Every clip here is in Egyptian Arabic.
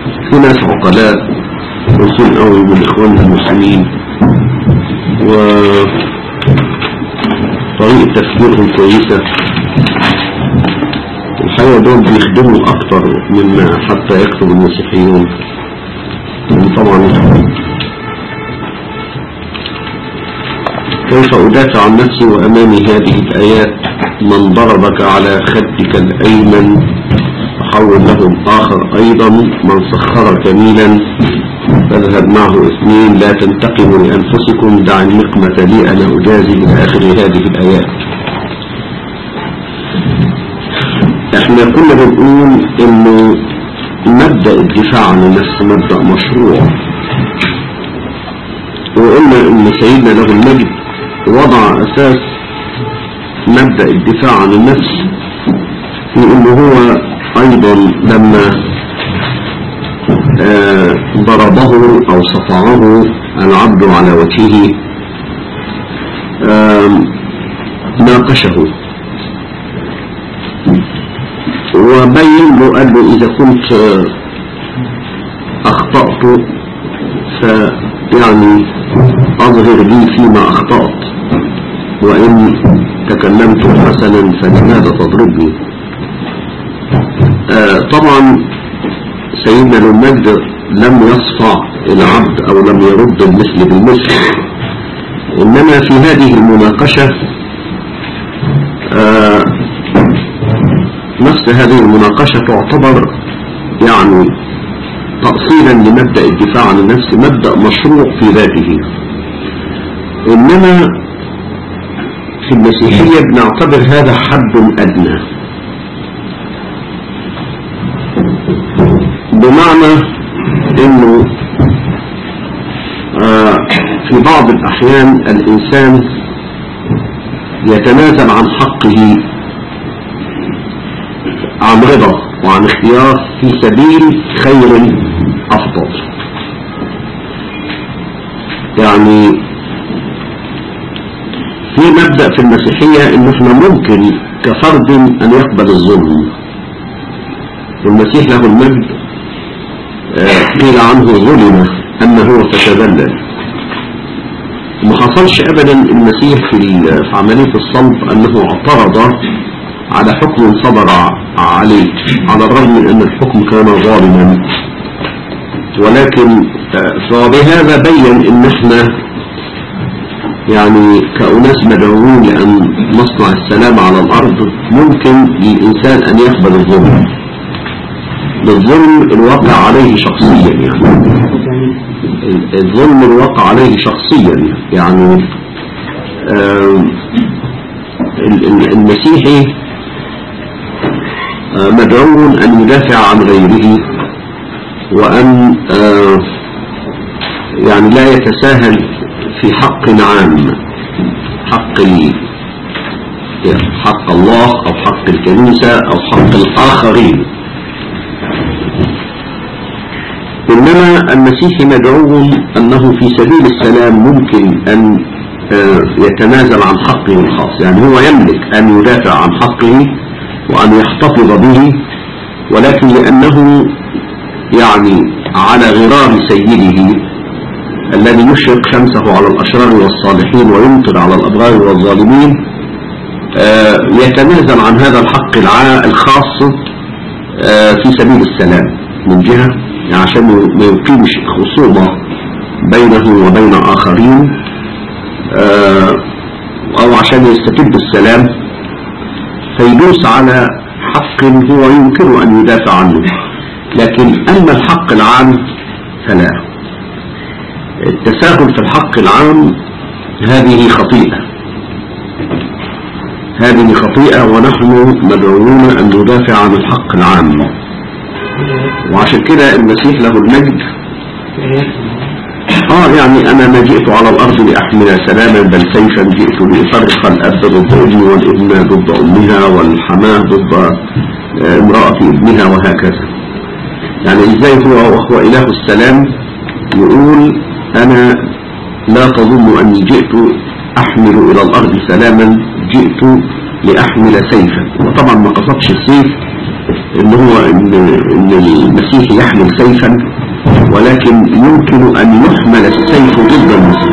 في ناس عقلاء وصول قوي من إخواننا المسلمين و طريقة تفكيرهم كويسة الحقيقة دول بيخدموا أكتر مما حتى يكتب المسيحيون يعني طبعا كيف أدافع عن نفسي وأمامي هذه الآيات من ضربك على خدك الأيمن فحول له الآخر أيضا من سخر جميلا فاذهب معه اثنين لا تنتقموا لأنفسكم دع النقمة لي أنا أجازي إلى آخر هذه الآيات احنا كنا بنقول انه مبدأ الدفاع عن النفس مبدأ مشروع وقلنا ان سيدنا له المجد وضع اساس مبدأ الدفاع عن النفس في انه هو ايضا لما آه ضربه او صفعه العبد على وجهه آه ناقشه وبين له قال له إذا كنت أخطأت فيعني أظهر لي فيما أخطأت وإن تكلمت حسنا فلماذا تضربني آه طبعا سيدنا المجد لم يصفع العبد أو لم يرد المثل بالمثل إنما في هذه المناقشة آه نفس هذه المناقشة تعتبر يعني تأصيلا لمبدأ الدفاع عن النفس مبدأ مشروع في ذاته إنما في المسيحية بنعتبر هذا حد أدنى بمعنى إنه آه في بعض الأحيان الإنسان يتنازل عن حقه عن رضا وعن اختيار في سبيل خير أفضل يعني في مبدأ في المسيحية انه احنا ممكن كفرد ان يقبل الظلم والمسيح له المجد قيل عنه ظلم انه فتذلل ما حصلش ابدا المسيح في عملية الصلب انه اعترض على حكم صدر عليه على الرغم من أن الحكم كان ظالما ولكن فبهذا بين ان احنا يعني كأناس مدعوين لأن نصنع السلام على الأرض ممكن للإنسان أن يقبل الظلم للظلم الواقع عليه شخصيا يعني الظلم الواقع عليه شخصيا يعني المسيحي مدعو أن يدافع عن غيره وأن يعني لا يتساهل في حق عام حق حق الله أو حق الكنيسة أو حق الآخرين إنما المسيحي مدعو أنه في سبيل السلام ممكن أن يتنازل عن حقه الخاص يعني هو يملك أن يدافع عن حقه وأن يحتفظ به ولكن لأنه يعني على غرار سيده الذي يشرق شمسه على الأشرار والصالحين ويمطر على الأبرار والظالمين يتنازل عن هذا الحق الخاص في سبيل السلام من جهة يعني عشان ما يقيمش خصومة بينه وبين آخرين أو عشان يستتب السلام فيدوس على حق هو يمكن أن يدافع عنه لكن أما الحق العام فلا التساهل في الحق العام هذه خطيئة هذه خطيئة ونحن مدعوون أن ندافع عن الحق العام وعشان كده المسيح له المجد اه يعني انا ما جئت على الارض لاحمل سلاما بل سيفا جئت لافرق الاب ضد ابني والابن ضد امها والحماه ضد امرأة ابنها وهكذا يعني ازاي هو وهو اله السلام يقول انا لا تظن اني جئت احمل الى الارض سلاما جئت لاحمل سيفا وطبعا ما قصدش السيف ان هو ان, إن المسيح يحمل سيفا ولكن يمكن ان يحمل السيف ضد المسيح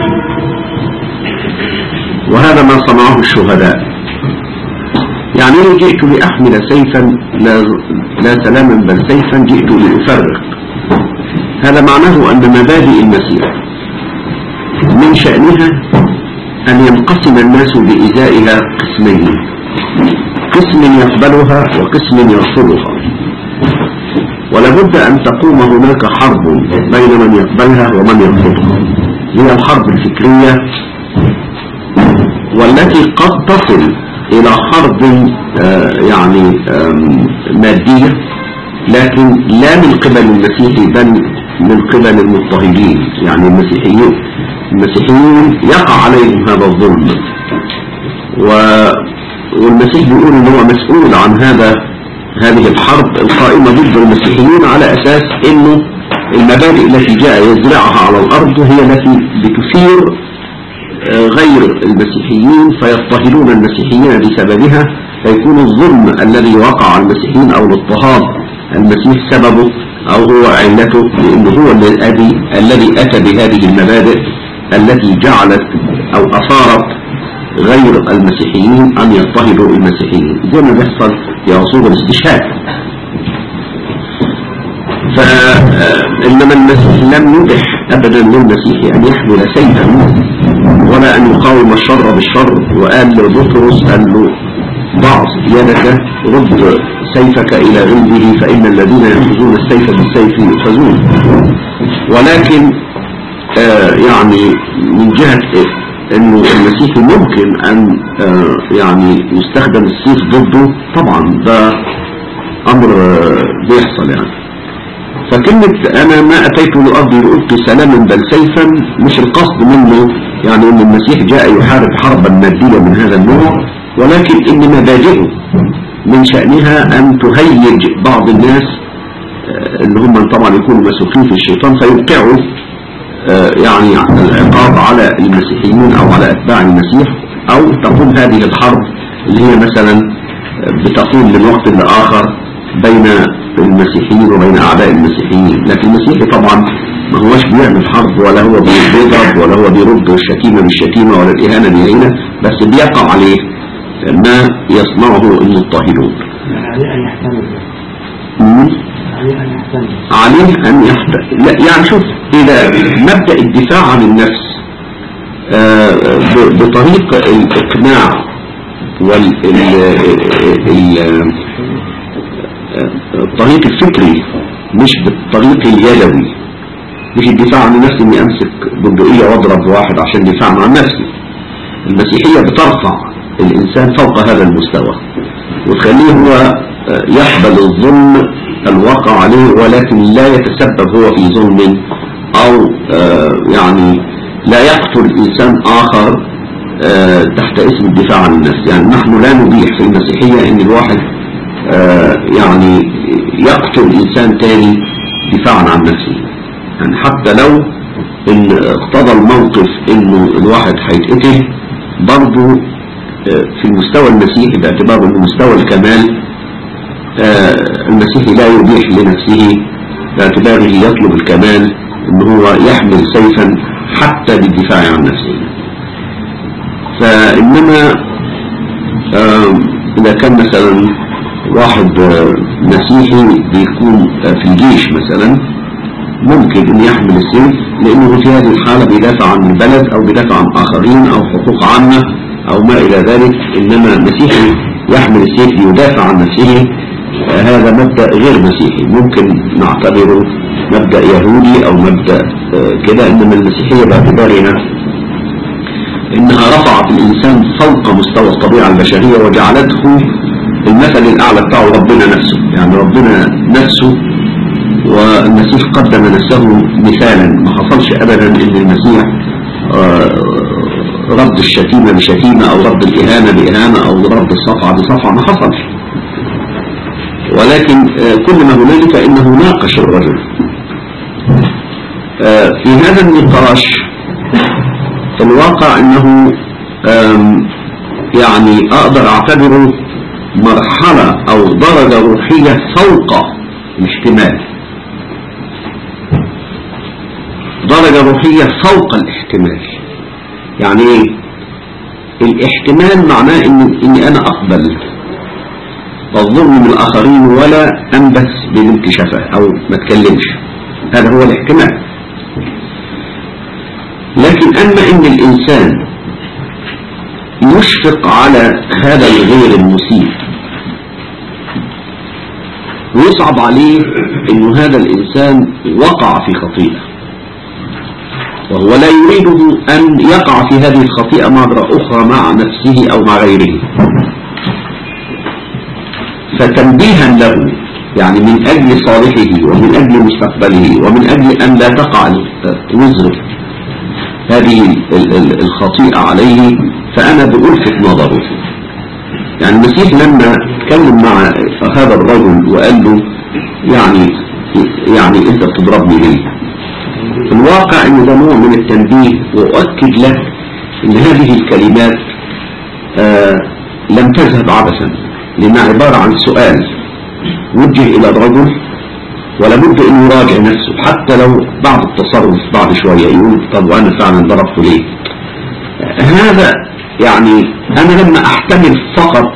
وهذا ما صنعه الشهداء يعني أنا جئت لأحمل سيفا لا, لا سلاما بل سيفا جئت لأفرق هذا معناه أن مبادئ المسيح من شأنها أن ينقسم الناس بإزائها قسمين قسم يقبلها وقسم يرفضها ولابد أن تقوم هناك حرب بين من يقبلها ومن يرفضها هي الحرب الفكرية والتي قد تصل إلى حرب آه، يعني آم، مادية لكن لا من قبل المسيح بل من قبل المضطهدين يعني المسيحيين المسيحيين يقع عليهم هذا الظلم و... والمسيح بيقول ان هو مسؤول عن هذا هذه الحرب القائمة ضد المسيحيين على اساس انه المبادئ التي جاء يزرعها على الارض هي التي بتثير آه، غير المسيحيين فيضطهدون المسيحيين بسببها فيكون الظلم الذي وقع على المسيحيين او الاضطهاد المسيح سببه او هو علته لانه هو الذي الذي اتى بهذه المبادئ التي جعلت او اثارت غير المسيحيين ان يضطهدوا المسيحيين زي ما بيحصل في عصور الاستشهاد فإنما المسيح لم يبح أبدا للمسيح أن يحمل سيفا ولا أن يقاوم الشر بالشر وقال لبطرس قال له ضع يدك رد سيفك إلى غلبه فإن الذين يأخذون السيف بالسيف يؤخذون ولكن آه يعني من جهة انه المسيح ممكن ان آه يعني يستخدم السيف ضده طبعا ده امر آه بيحصل يعني فكلمة انا ما اتيت لارضي لألقي سلاما بل سيفا مش القصد منه يعني ان المسيح جاء يحارب حربا مادية من هذا النوع ولكن ان مبادئه من شأنها ان تهيج بعض الناس آه اللي هم طبعا يكونوا مسوقين في الشيطان فيوقعوا آه يعني العقاب على المسيحيين او على اتباع المسيح او تقوم هذه الحرب اللي هي مثلا بتقوم من وقت لاخر بين المسيحيين وبين اعداء المسيحيين لكن المسيحي طبعا ما هوش بيعمل حرب ولا هو بيضرب ولا هو بيرد الشتيمة بالشتيمة ولا الإهانة بالإهانة بس بيقع عليه ما يصنعه المضطهدون عليه أن يحتمل مم. عليه أن يحتمل عليه أن يحت... لا يعني شوف إذا مبدأ الدفاع عن النفس آه، ب- بطريق الإقناع وال ال... ال... آه، الطريق الفكري مش بالطريق اليدوي مش الدفاع عن النفس اني امسك بندقية واضرب واحد عشان دفاع عن نفسي المسيحية بترفع الانسان فوق هذا المستوى وتخليه هو آه، يقبل الظلم الواقع عليه ولكن لا يتسبب هو في ظلم او آه، يعني لا يقتل انسان اخر آه، تحت اسم الدفاع عن النفس يعني نحن لا نبيح في المسيحية ان الواحد آه، يعني يقتل انسان تاني دفاعا عن نفسه يعني حتى لو ان اقتضى الموقف انه الواحد هيتقتل برضه آه، في المستوى المسيحي باعتبار انه مستوى الكمال آه، المسيحي لا يبيح لنفسه باعتباره يطلب الكمال ان هو يحمل سيفا حتى بالدفاع عن نفسه فانما آم، اذا كان مثلا واحد آه، مسيحي بيكون آه، في الجيش مثلا ممكن ان يحمل السيف لانه في هذه الحالة بيدافع عن البلد او بيدافع عن اخرين او حقوق عامة او ما الى ذلك انما مسيحي يحمل السيف ليدافع عن نفسه آه، هذا مبدأ غير مسيحي ممكن نعتبره مبدأ يهودي او مبدأ آه، كده انما المسيحية باعتبارها انها رفعت الانسان فوق مستوى الطبيعة البشرية وجعلته المثل الاعلى بتاعه ربنا نفسه يعني ربنا نفسه والمسيح قدم نفسه مثالا ما حصلش ابدا ان المسيح آه، رد الشتيمة بشتيمة او رد الاهانة باهانة او رد الصفعة بصفعة ما حصلش ولكن آه، كل ما هنالك انه ناقش الرجل آه، في هذا النقاش الواقع انه آم، يعني اقدر اعتبره مرحلة أو درجة روحية فوق الاحتمال درجة روحية فوق الاحتمال يعني ايه الاحتمال معناه إن اني انا اقبل الظلم من الاخرين ولا انبث بالانكشافة او ما اتكلمش هذا هو الاحتمال لكن اما ان الانسان يشفق على هذا الغير المسيء ويصعب عليه انه هذا الانسان وقع في خطيئة وهو لا يريده ان يقع في هذه الخطيئة مرة اخرى مع نفسه او مع غيره فتنبيها له يعني من اجل صالحه ومن اجل مستقبله ومن اجل ان لا تقع وزر هذه ال- ال- الخطيئة عليه فانا بألفت نظره يعني المسيح لما اتكلم مع هذا الرجل وقال له يعني يعني انت بتضربني ليه في الواقع ان ده نوع من التنبيه واؤكد لك ان هذه الكلمات آه لم تذهب عبثا لانها عبارة عن سؤال وجه الى الرجل ولابد ان يراجع نفسه حتى لو بعد التصرف بعد شوية يقول طب وانا فعلا ضربته ليه هذا يعني انا لما احتمل فقط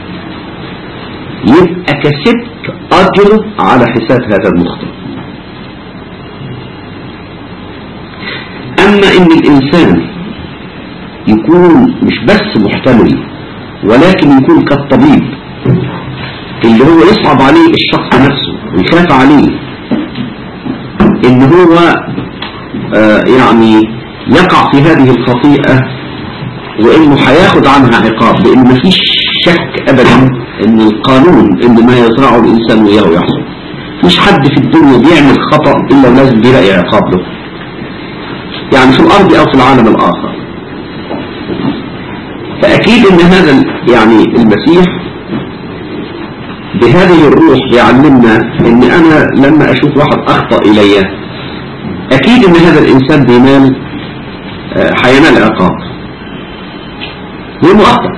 يبقى كسبت اجر على حساب هذا المخطئ اما ان الانسان يكون مش بس محتمل ولكن يكون كالطبيب اللي هو يصعب عليه الشخص نفسه ويخاف عليه ان هو آه يعني يقع في هذه الخطيئة وانه هياخد عنها عقاب لان مفيش شك ابدا ان القانون ان ما يزرعه الانسان وياه يحصل مفيش حد في الدنيا بيعمل خطأ الا لازم بيلاقي عقاب له يعني في الارض او في العالم الاخر فاكيد ان هذا ال- يعني المسيح بهذه الروح بيعلمنا ان انا لما اشوف واحد اخطأ الي اكيد ان هذا الانسان بينال آه، هينال عقاب لانه اخطأ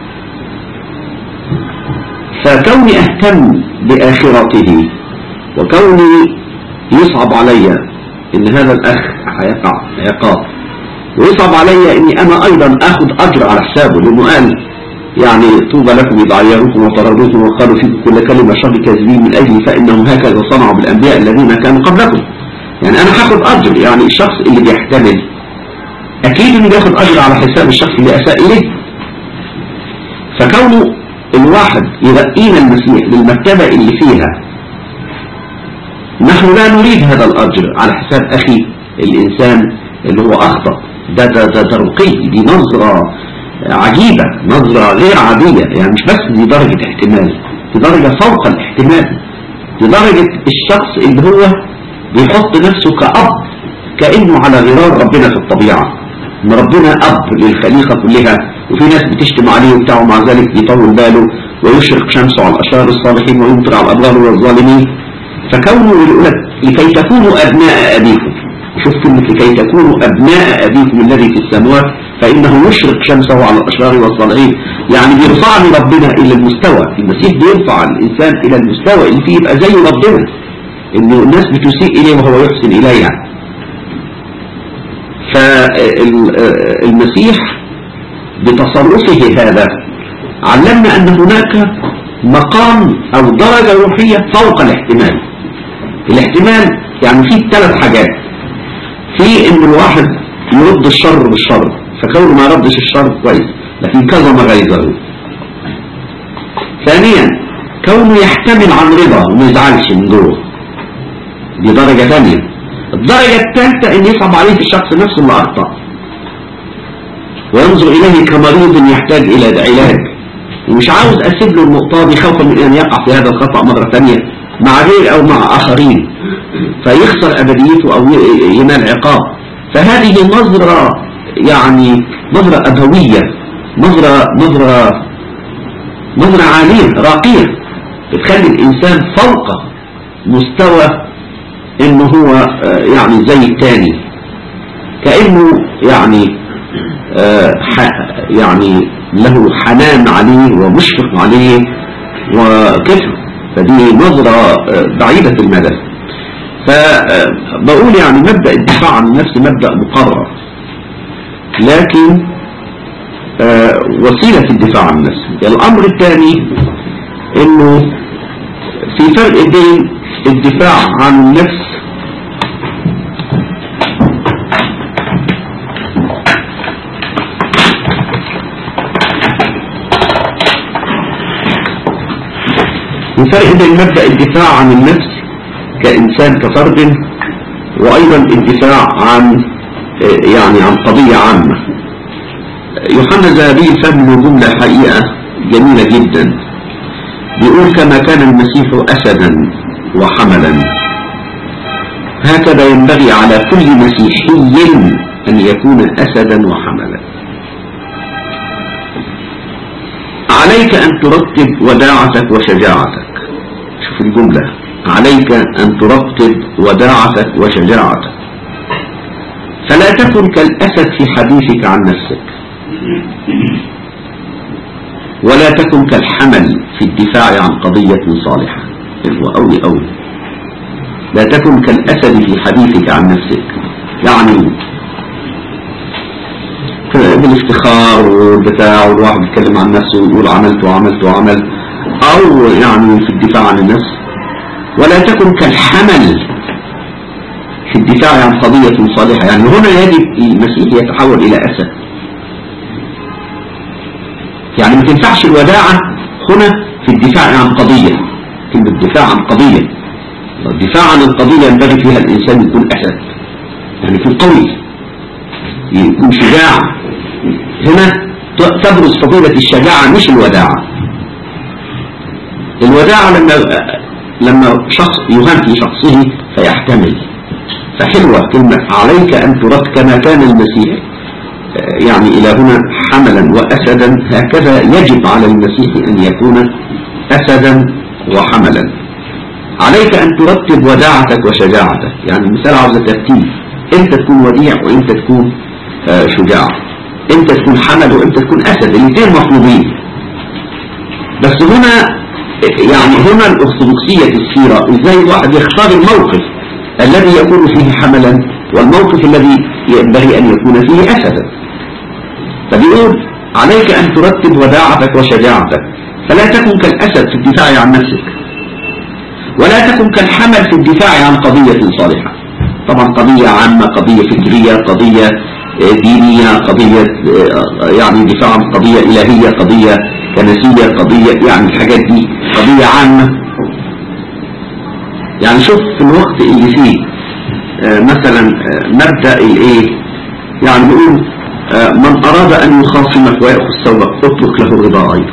فكوني اهتم باخرته وكوني يصعب علي ان هذا الاخ هيقع عقاب ويصعب علي اني انا ايضا اخذ اجر على حسابه لانه قال يعني طوبى لكم اذا عيروكم وطردوكم وقالوا فيكم كل كلمه شر كاذبين من اجلي فانهم هكذا صنعوا بالانبياء الذين كانوا قبلكم يعني انا هاخد اجر يعني الشخص اللي بيحتمل اكيد انه بياخد اجر على حساب الشخص اللي اساء اليه فكونه الواحد يرقينا المسيح للمرتبة اللي فيها نحن لا نريد هذا الأجر على حساب أخي الإنسان اللي هو أخطأ ده ده ده, ده رقي دي نظرة عجيبة نظرة غير عادية يعني مش بس دي درجة احتمال دي درجة فوق الاحتمال دي درجة الشخص اللي هو بيحط نفسه كأب كأنه على غرار ربنا في الطبيعة ان ربنا اب للخليقة كلها وفي ناس بتشتم عليه وبتاع ومع ذلك يطول باله ويشرق شمسه على الاشرار الصالحين ويمطر على الابرار والظالمين فكونه يقول لك لكي تكونوا ابناء ابيكم شوف كلمة لكي تكونوا ابناء ابيكم الذي في السماوات فانه يشرق شمسه على الاشرار والصالحين يعني بيرفعني ربنا الى المستوى المسيح بيرفع الانسان الى المستوى اللي فيه يبقى زي ربنا انه الناس بتسيء اليه وهو يحسن اليها فالمسيح بتصرفه هذا علمنا أن هناك مقام أو درجة روحية فوق الاحتمال الاحتمال يعني فيه ثلاث حاجات في ان الواحد يرد الشر بالشر فكونه ما يردش الشر كويس لكن كظم غيظه ثانيا كونه يحتمل عن رضا وما يزعلش من جوه دي درجة ثانية الدرجة الثالثة ان يصعب عليه الشخص نفسه اللي اخطأ وينظر اليه كمريض يحتاج الى علاج ومش عاوز اسيب له النقطة دي خوفا من ان يقع في هذا الخطأ مرة ثانية مع غير او مع اخرين فيخسر ابديته او ينال عقاب فهذه نظرة يعني نظرة ابوية نظرة نظرة نظرة عالية راقية بتخلي الانسان فوق مستوى انه هو يعني زي التاني كأنه يعني يعني له حنان عليه ومشفق عليه وكفر فدي نظرة بعيدة المدى فبقول يعني مبدأ الدفاع عن النفس مبدأ مقرر لكن وسيلة الدفاع عن النفس الأمر الثاني انه في فرق بين الدفاع عن النفس في فرق بين مبدأ الدفاع عن النفس كإنسان كفرد وأيضا الدفاع عن يعني عن قضية عامة يوحنا الذهبي فهم جملة حقيقة جميلة جدا بيقول كما كان المسيح أسدا وحملا هكذا ينبغي على كل مسيحي أن يكون أسدا وحملا عليك أن ترتب وداعتك وشجاعتك شوف الجملة عليك أن ترتب وداعتك وشجاعتك فلا تكن كالأسد في حديثك عن نفسك ولا تكن كالحمل في الدفاع عن قضية صالحة حلوة أوي أوي لا تكن كالأسد في حديثك عن نفسك يعني بالافتخار والبتاع والواحد يتكلم عن نفسه ويقول عملت وعملت وعمل أو يعني في الدفاع عن النفس ولا تكن كالحمل في الدفاع عن قضية صالحة يعني هنا يجب المسيح يتحول إلى أسد يعني ما تنفعش الوداعة هنا في الدفاع عن قضية كلمة الدفاع عن قضية الدفاع عن القضية ينبغي فيها الإنسان يكون أسد يعني يكون قوي يكون شجاع هنا تبرز فضيلة الشجاعة مش الوداعة الوداعة لما لما شخص يهان في شخصه فيحتمل فحلوة كلمة عليك أن ترد كما كان المسيح يعني إلى هنا حملا وأسدا هكذا يجب على المسيح أن يكون أسدا وحملا عليك أن ترتب وداعتك وشجاعتك يعني المثال عاوز ترتيب انت تكون وديع وانت تكون شجاع انت تكون حمل وانت تكون أسد الاثنين مطلوبين بس هنا يعني هنا الأرثوذكسية في السيرة ازاي الواحد يختار الموقف الذي يكون فيه حملا والموقف الذي ينبغي أن يكون فيه أسدا فبيقول عليك أن ترتب وداعتك وشجاعتك فلا تكن كالأسد في الدفاع عن نفسك ولا تكن كالحمل في الدفاع عن قضية صالحة طبعا قضية عامة قضية فكرية قضية دينية قضية يعني دفاع عن قضية إلهية قضية كنسية قضية يعني الحاجات دي قضية عامة يعني شوف في الوقت اللي فيه مثلا مبدأ الايه يعني بيقول من أراد أن يخاصمك ويأخذ ثوبك اترك له الرضا أيضا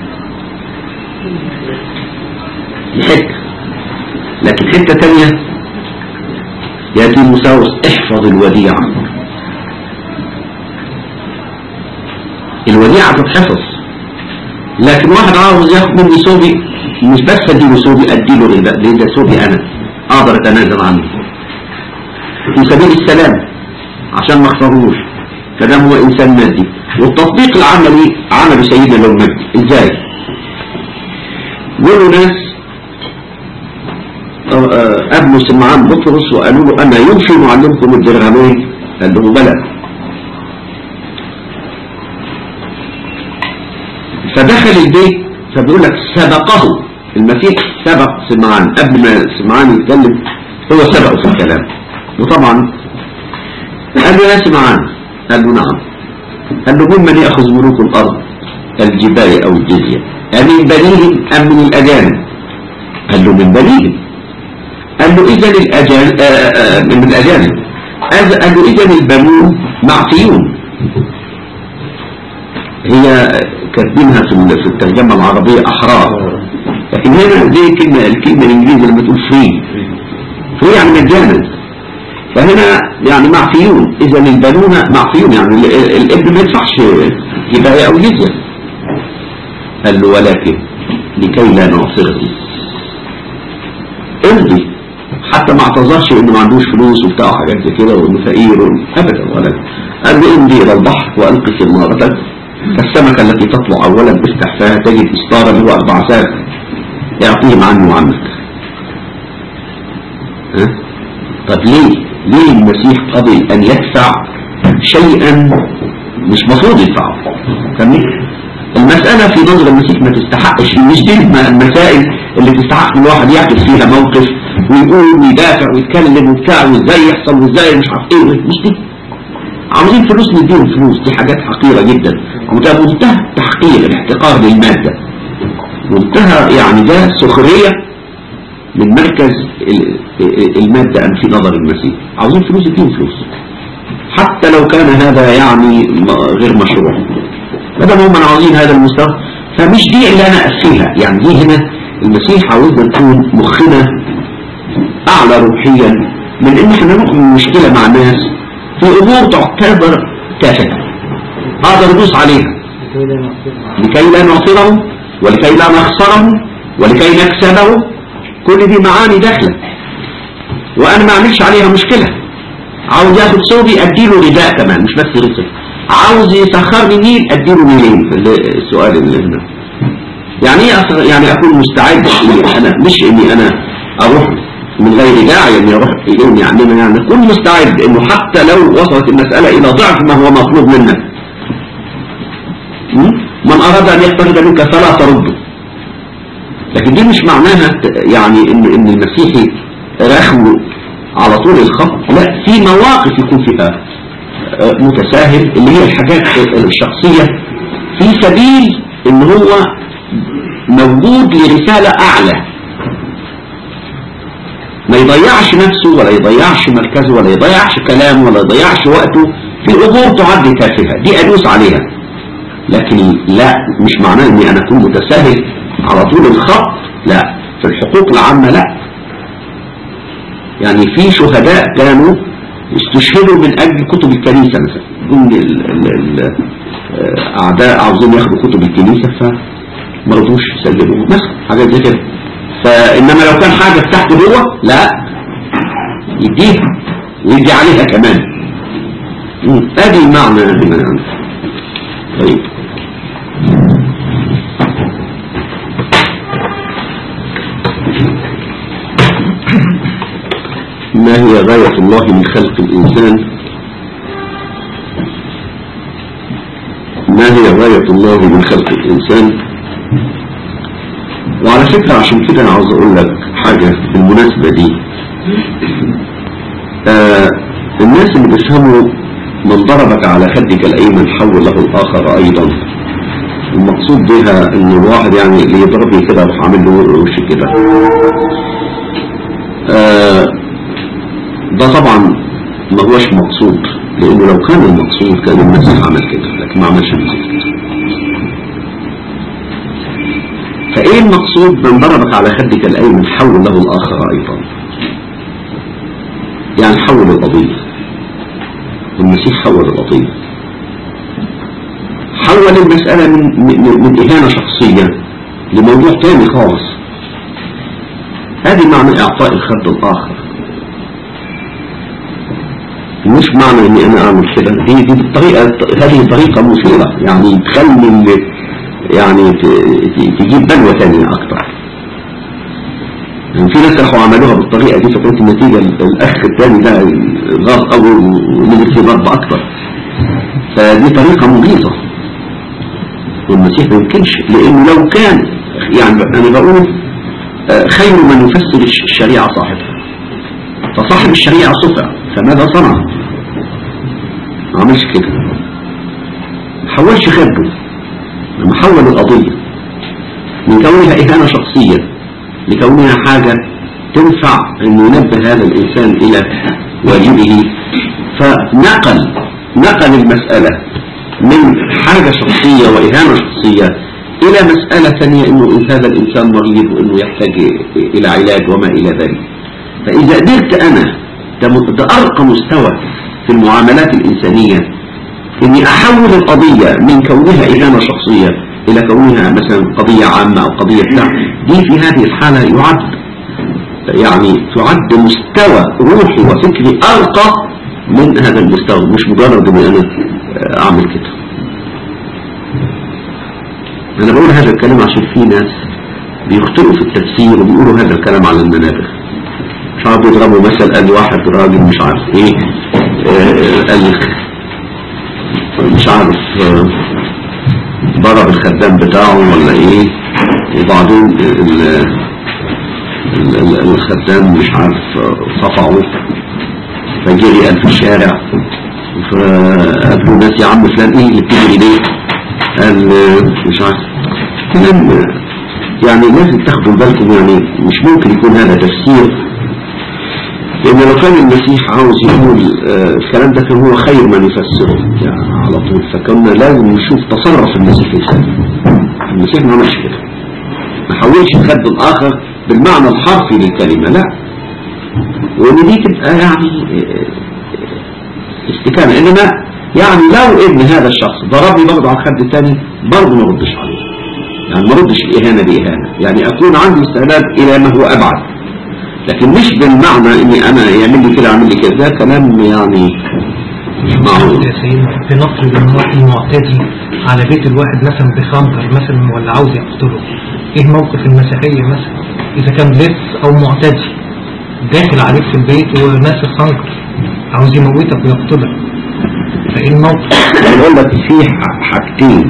دي حتة لكن حتة تانية يأتي مساوس احفظ الوديعة الوديعة تتحفظ لكن واحد عاوز ياخد مني ثوبي مش بس اديله ثوبي اديله رضا لان ده ثوبي انا اقدر اتنازل عنه في سبيل السلام عشان ما اخسروش فدام هو انسان مادي والتطبيق العملي عمل سيدنا لو مجدي ازاي قولوا ناس قابلوا سمعان بطرس وقالوا له انا يمشي معلمكم الدرهمين قال له بلى فدخل البيت فبيقول لك سبقه المسيح سبق سمعان قبل ما سمعان يتكلم هو سبقه في الكلام وطبعا قال له يا سمعان قال له نعم قال له ممن يأخذ ملوك الأرض الجباية أو الجزية أمن بنيهم أم من الأجانب قال له من بنيهم قال له إذا الأجانب من الأجانب قال له إذا البنون معفيون هي كاتبينها في الترجمة العربية أحرار لكن هنا زي كلمة الكلمة الإنجليزية لما تقول فري فري يعني مجانا فهنا يعني معفيون إذا البنون معفيون يعني الابن ما يدفعش جباية أو جزية قال له ولكن لكي لا نعصره امضي حتى ما اعتذرش انه ما عندوش فلوس وبتاع حاجات زي كده وانه فقير ابدا ولا قال له امضي الى البحر والقي سمارتك كالسمكة التي تطلع اولا باستحفاها تجد استارا له اربع ساعات اعطيهم عني وعنك ها؟ طب ليه ليه المسيح قبل ان يدفع شيئا مش مفروض يدفعه فاهمني المسألة في نظر المسيح ما تستحقش مش دي الم- المسائل اللي تستحق ان الواحد ياخد فيها موقف ويقول ويدافع ويتكلم وبتاع وازاي يحصل وازاي مش عارف ايه مش دي عاوزين فلوس نديهم فلوس دي حاجات حقيرة جدا وده منتهى التحقير الاحتقار للمادة منتهى يعني ده سخرية من مركز ال- ال- المادة أم في نظر المسيح عاوزين فلوس اديهم فلوس حتى لو كان هذا يعني م- غير مشروع ما دام هم عاوزين هذا المستوى فمش دي اللي انا اسفيها يعني دي هنا المسيح عاوزنا نكون مخنا اعلى روحيا من ان احنا نؤمن مشكلة مع الناس في امور تعتبر تافهة اقدر ادوس عليها لكي لا نقصد لكي لا نعصره ولكي لا نخسره ولكي نكسبه كل دي معاني داخله وانا ما اعملش عليها مشكلة عاوز ياخد صوبي اديله رداء كمان مش بس رزق عاوز يسخرني نيل اديله نيلين اللي- السؤال اللي هنا يعني ايه أخ- يعني اكون مستعد إني انا مش اني انا اروح من غير داعي اني اروح يوم يعني أنا يعني اكون مستعد انه حتى لو وصلت المسألة الى ضعف ما هو مطلوب منك م? من اراد ان يقترض منك فلا ترده لكن دي مش معناها ت- يعني ان ان المسيحي رخو على طول الخط لا في مواقف يكون فيها آه، متساهل اللي هي الحاجات الشخصية في سبيل ان هو موجود لرسالة اعلى ما يضيعش نفسه ولا يضيعش مركزه ولا يضيعش كلامه ولا يضيعش وقته في امور تعد تافهة دي ادوس عليها لكن لا مش معناه اني انا اكون متساهل على طول الخط لا في الحقوق العامة لا يعني في شهداء كانوا استشهدوا من اجل كتب الكنيسة مثلا ضمن ال- ال- ال- آه، اعداء عاوزين ياخدوا كتب الكنيسة فما رضوش يسلموا مثلا حاجات زي كده فانما لو كان حاجة بتاعته جوه لا يديها ويدي عليها كمان مم، ادي المعنى هنا يعني طيب ما هي غاية الله من خلق الإنسان ما هي غاية الله من خلق الإنسان وعلى فكرة عشان كده أنا عاوز أقول لك حاجة بالمناسبة دي آه الناس اللي بيفهموا من ضربك على خدك الأيمن حول له الآخر أيضا المقصود بها إن الواحد يعني اللي يضربني كده أروح عامل له وش كده آه ده طبعا ما هوش مقصود لانه لو كان المقصود كان المسيح عمل كده لكن ما عملش المسيح كده فايه المقصود من ضربك على خدك الايمن حول له الاخر ايضا يعني حول القضية المسيح حول القضية حول المسألة من, من, من إهانة شخصية لموضوع تاني خالص هذه معنى إعطاء الخد الآخر مش معنى اني انا اعمل كده دي دي الطريقة هذه طريقة مثيرة يعني تخلي ال- يعني ت- ت- تجيب بلوى ثانية اكتر يعني في ناس راحوا عملوها بالطريقة دي فكانت النتيجة ال- الاخ الثاني ده غار قوي ونزل فيه ضرب اكتر فدي طريقة مغيظة والمسيح ما يمكنش لانه لو كان يعني انا بقول آه، خير من يفسر الش- الشريعة صاحبها فصاحب الشريعة صفع فماذا صنع ما عملش كده ما حولش خده لما حول القضية من كونها إهانة شخصية لكونها حاجة تنفع أن ينبه هذا الإنسان إلى واجبه فنقل نقل المسألة من حاجة شخصية وإهانة شخصية إلى مسألة ثانية أنه هذا الإنسان مريض وأنه يحتاج إلى علاج وما إلى ذلك فإذا قدرت أنا ده م- ده أرقى مستوى في المعاملات الإنسانية إني أحول القضية من كونها إهانة شخصية إلى كونها مثلا قضية عامة أو قضية بتاع دي في هذه الحالة يعد يعني تعد مستوى روحي وفكري أرقى من هذا المستوى مش مجرد إني أنا آه، أعمل كده أنا بقول هذا الكلام عشان في ناس بيخطئوا في التفسير وبيقولوا هذا الكلام على المنابر مش عارف يضربوا مثل قال واحد راجل مش عارف ايه آه، قال مش عارف آه، ضرب الخدام بتاعه ولا ايه وبعدين ال- ال- ال- الخدام مش عارف آه، قطعه فجري قال في الشارع فقابلوا ناس يا عم فلان ايه اللي بتجري ليه قال آه، مش عارف كلام آه، يعني لازم تاخدوا بالكم يعني مش ممكن يكون هذا تفسير لأن لو كان المسيح عاوز يقول آه، الكلام ده كان هو خير من يفسره يعني على طول فكنا لازم نشوف تصرف المسيح ازاي المسيح ما عملش كده ما حاولش يخد الآخر بالمعنى الحرفي للكلمة لا وإن دي تبقى يعني آه، استكانة إنما يعني لو ابن هذا الشخص ضربني برضه على الخد الثاني برضه ما ردش عليه يعني ما ردش الإهانة بإهانة يعني أكون عندي استعداد إلى ما هو أبعد لكن مش بالمعنى إني أنا يعمل لي كده أعمل لي كده ده كلام يعني مش معقول يا سيدنا في نقل من واحد معتدي على بيت الواحد مثلا بخنجر مثلا ولا عاوز يقتله ايه موقف المسيحية مثلا اذا كان لص او معتدي داخل عليك في البيت وناس خنجر عاوز يموتك ويقتلك فايه الموقف بقول لك في ح- حاجتين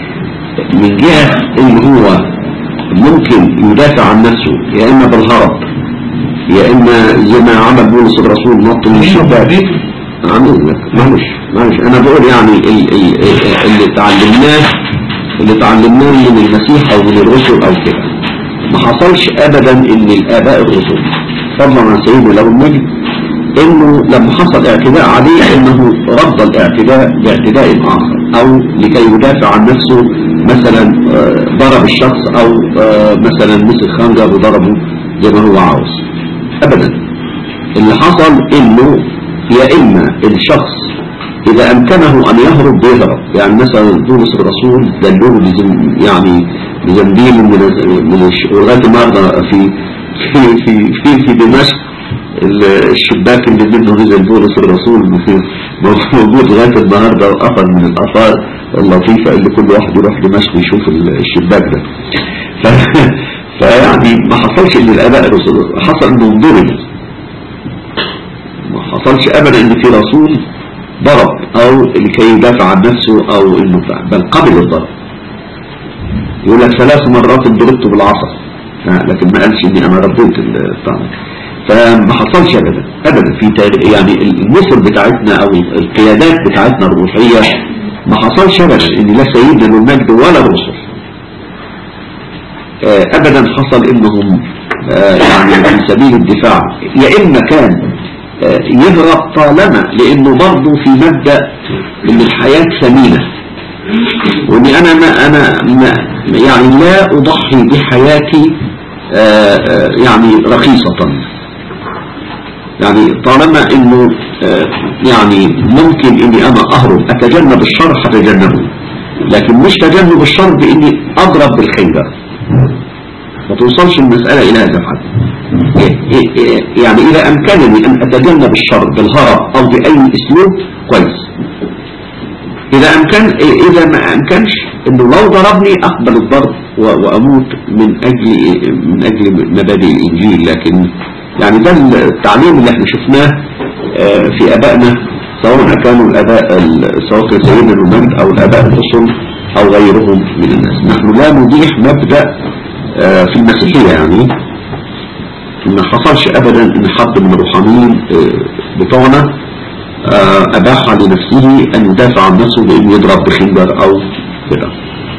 من جهة ان هو ممكن يدافع عن نفسه يا اما بالهرب يا اما زي ما عمل بولس الرسول نط من الشباك عن اذنك معلش معلش انا بقول يعني ال- ال- ال- اللي تعلمناه اللي تعلمناه من المسيح او من الرسل او كده ما حصلش ابدا ان الاباء الرسل فضلا عن سيدنا له المجد انه لما حصل اعتداء عليه انه رد الاعتداء باعتداء اخر او لكي يدافع عن نفسه مثلا آه، ضرب الشخص او آه، مثلا مسك خنجر وضربه زي ما هو عاوز ابدا اللي حصل انه يا اما الشخص اذا امكنه ان يهرب بيهرب يعني مثلا بولس الرسول دلوه بزن يعني بزنبيل من من الش- ولغايه النهارده في في في في, في دمشق ال- الشباك اللي منه نزل بولس الرسول في- موجود لغايه النهارده واثر من الاثار اللطيفه اللي كل واحد يروح دمشق يشوف ال- الشباك ده ف... فيعني ما حصلش ان الاباء الرسل حصل انهم ضربوا ما حصلش ابدا ان في رسول ضرب او لكي يدافع عن نفسه او انه فعل بل قبل الضرب يقول لك ثلاث مرات ضربت بالعصا ها، لكن ما قالش اني انا رديت الطعن فما حصلش ابدا ابدا في تاريخ يعني النصر بتاعتنا او القيادات بتاعتنا الروحيه ما حصلش ابدا ان لا سيدنا له المجد ولا الرسل آه، ابدا حصل انهم آه، يعني في سبيل الدفاع يا اما كان آه، يهرب طالما لانه برضه في مبدأ ان الحياة ثمينة واني انا ما انا ما يعني لا اضحي بحياتي آه، آه، يعني رخيصة يعني طالما انه آه، يعني ممكن اني انا اهرب اتجنب الشر هتجنبه لكن مش تجنب الشر باني اضرب بالخنجر ما توصلش المسألة إلى هذا الحد يعني إذا أمكنني أن أتجنب الشر بالهرب أو بأي أسلوب كويس إذا أمكن إذا ما أمكنش إنه لو ضربني أقبل الضرب و- وأموت من أجل من أجل مبادئ الإنجيل لكن يعني ده التعليم اللي احنا شفناه آه، في آبائنا سواء كانوا الآباء ال- سواء كان سيدنا المجد أو الآباء الرسل أو غيرهم من الناس نحن لا نضيح مبدأ آه، في المسيحية يعني ما حصلش ابدا ان حد من الروحانيين آه، بتوعنا آه، اباح لنفسه ان يدافع عن نفسه بانه يضرب بخنجر او كده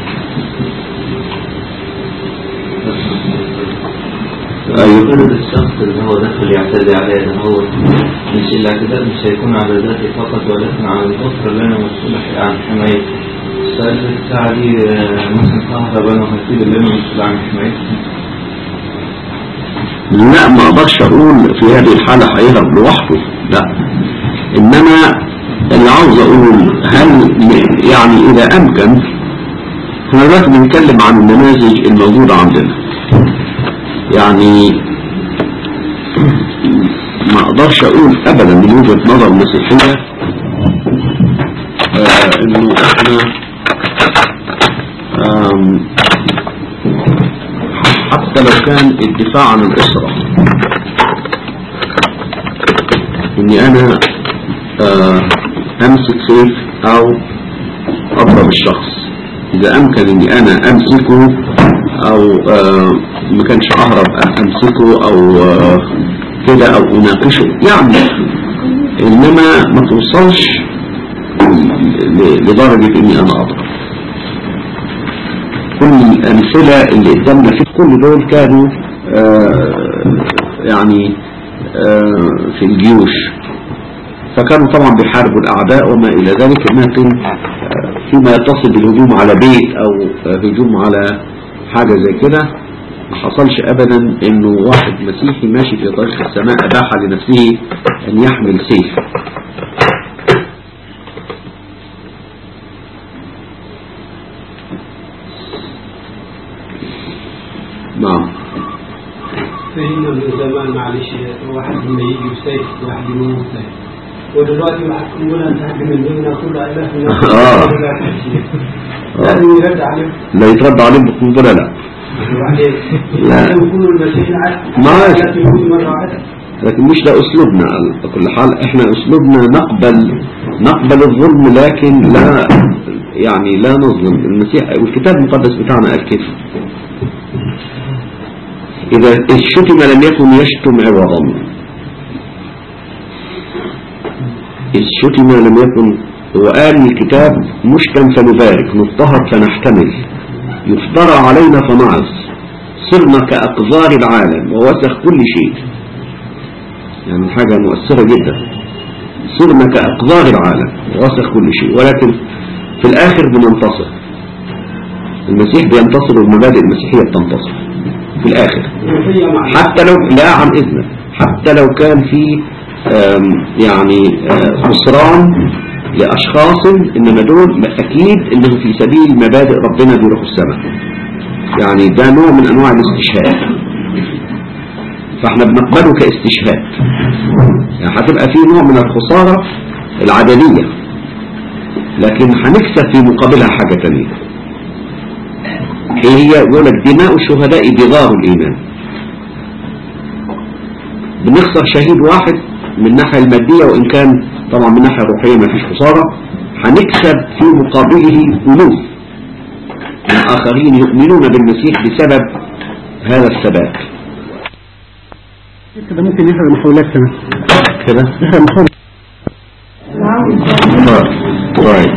ايوه يفترض الشخص اللي هو داخل يعتدي عليه ده هو مش الاعتداء مش هيكون على ذاتي فقط ولكن على الأسرة اللي أنا مسؤول عن حمايتها السؤال الساعة دي آه، مثلا كهرباء أنا وهسيب اللي أنا مسؤول عن حمايتها لا ما اقدرش اقول في هذه الحالة هيهرب لوحده لا انما اللي عاوز اقول هل يعني اذا امكن احنا دلوقتي بنتكلم عن النماذج الموجودة عندنا يعني ما اقدرش اقول ابدا من وجهة نظر المسيحية آه انه احنا آم، حتى لو كان الدفاع عن الأسرة إني أنا آه، أمسك سيف أو أضرب الشخص إذا أمكن إني أنا أمسكه أو آه، ما كانش أهرب أمسكه أو آه، كده أو أناقشه يعني إنما ما توصلش ل- لدرجة إني أنا أضرب كل الأمثلة اللي قدامنا في كل دول كانوا آه، يعني آه، في الجيوش فكانوا طبعا بيحاربوا الأعداء وما إلى ذلك لكن آه، فيما يتصل بالهجوم على بيت أو آه، هجوم على حاجة زي كده ما حصلش أبدا إنه واحد مسيحي ماشي في طريق السماء أباح لنفسه أن يحمل سيف نعم فهمنا من زمان معلش واحد لما يجي بسيف واحد يموت سيف ودلوقتي يحكمونا نحكم من دوننا كل اله في نفسه آه. لازم يرد عليهم لا يترد عليهم بقنبلة لا وبعدين لا. لازم يكونوا المسيحيين عارف ماشي. يأتي يهود مرة واحدة لكن مش ده أسلوبنا على كل حال احنا أسلوبنا نقبل نقبل الظلم لكن لا يعني لا نظلم المسيح والكتاب المقدس بتاعنا قال كيف إذا الشتم لم يكن يشتم عوضا الشتم لم يكن وقال الكتاب مشتم فنبارك نضطهد فنحتمل يفترى علينا فنعص صرنا كأقذار العالم ووسخ كل شيء يعني حاجة مؤثرة جدا صرنا كأقذار العالم ووسخ كل شيء ولكن في الآخر بننتصر المسيح بينتصر والمبادئ المسيحية بتنتصر في الآخر المسيحية مع حتى لو لا عن إذنك حتى لو كان في آم، يعني آه، خسران لأشخاص إنما دول أكيد إنه في سبيل مبادئ ربنا بيروحوا السماء يعني ده نوع من أنواع الاستشهاد فاحنا بنقبله كاستشهاد يعني هتبقى في نوع من الخسارة العددية لكن هنكسب في مقابلها حاجة تانية ايه هي يقول لك دماء الشهداء بغار الإيمان بنخسر شهيد واحد من الناحية المادية وإن كان طبعا من الناحية الروحية ما فيش خسارة هنكسب في مقابله ألوف من آخرين يؤمنون بالمسيح بسبب هذا الثبات كده ممكن يحرق محاولات كمان كده يحرق محاولات طيب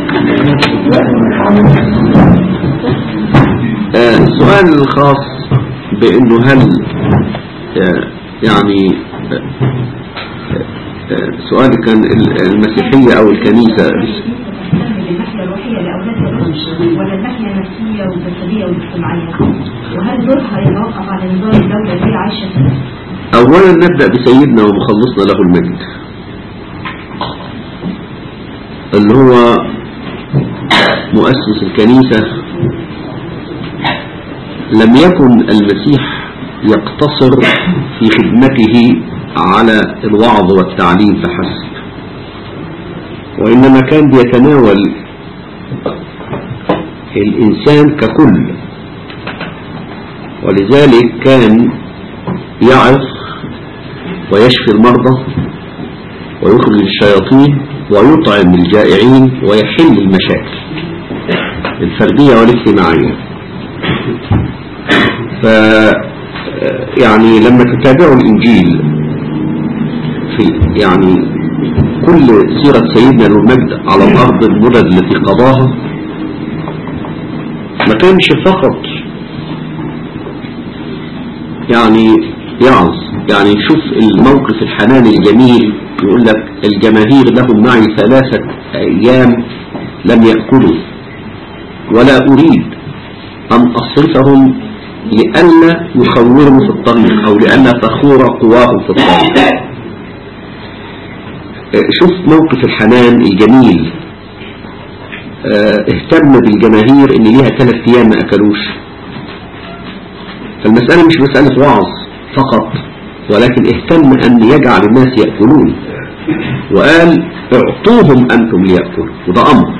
آه، السؤال الخاص بأنه هل آه، يعني آه، آه، سؤال كان ال- المسيحية أو الكنيسة بالناحية الروحية لأولاد الرشد ولا الناحية النفسية والجسدية والاجتماعية وهل دورها يتوقف على نظام الدولة اللي هي عايشة فيه؟ أولا نبدأ بسيدنا ومخلصنا له المجد اللي هو مؤسس الكنيسة لم يكن المسيح يقتصر في خدمته على الوعظ والتعليم فحسب وإنما كان بيتناول الإنسان ككل ولذلك كان يعظ ويشفي المرضى ويخرج الشياطين ويطعم الجائعين ويحل المشاكل الفردية والاجتماعية ف يعني لما تتابعوا الإنجيل في يعني كل سيرة سيدنا له المجد على الأرض المدد التي قضاها ما كانش فقط يعني يعظ يعني شوف الموقف الحنان الجميل يقول لك الجماهير لهم معي ثلاثة أيام لم يأكلوا ولا أريد أن أصرفهم لئلا يخوروا في الطريق أو لئلا تخور قواهم في الطريق شوف موقف الحنان الجميل اه، اهتم بالجماهير اللي ليها ثلاث ايام ما اكلوش فالمسألة مش مسألة وعظ فقط ولكن اهتم ان يجعل الناس يأكلون وقال اعطوهم انتم ليأكلوا وده امر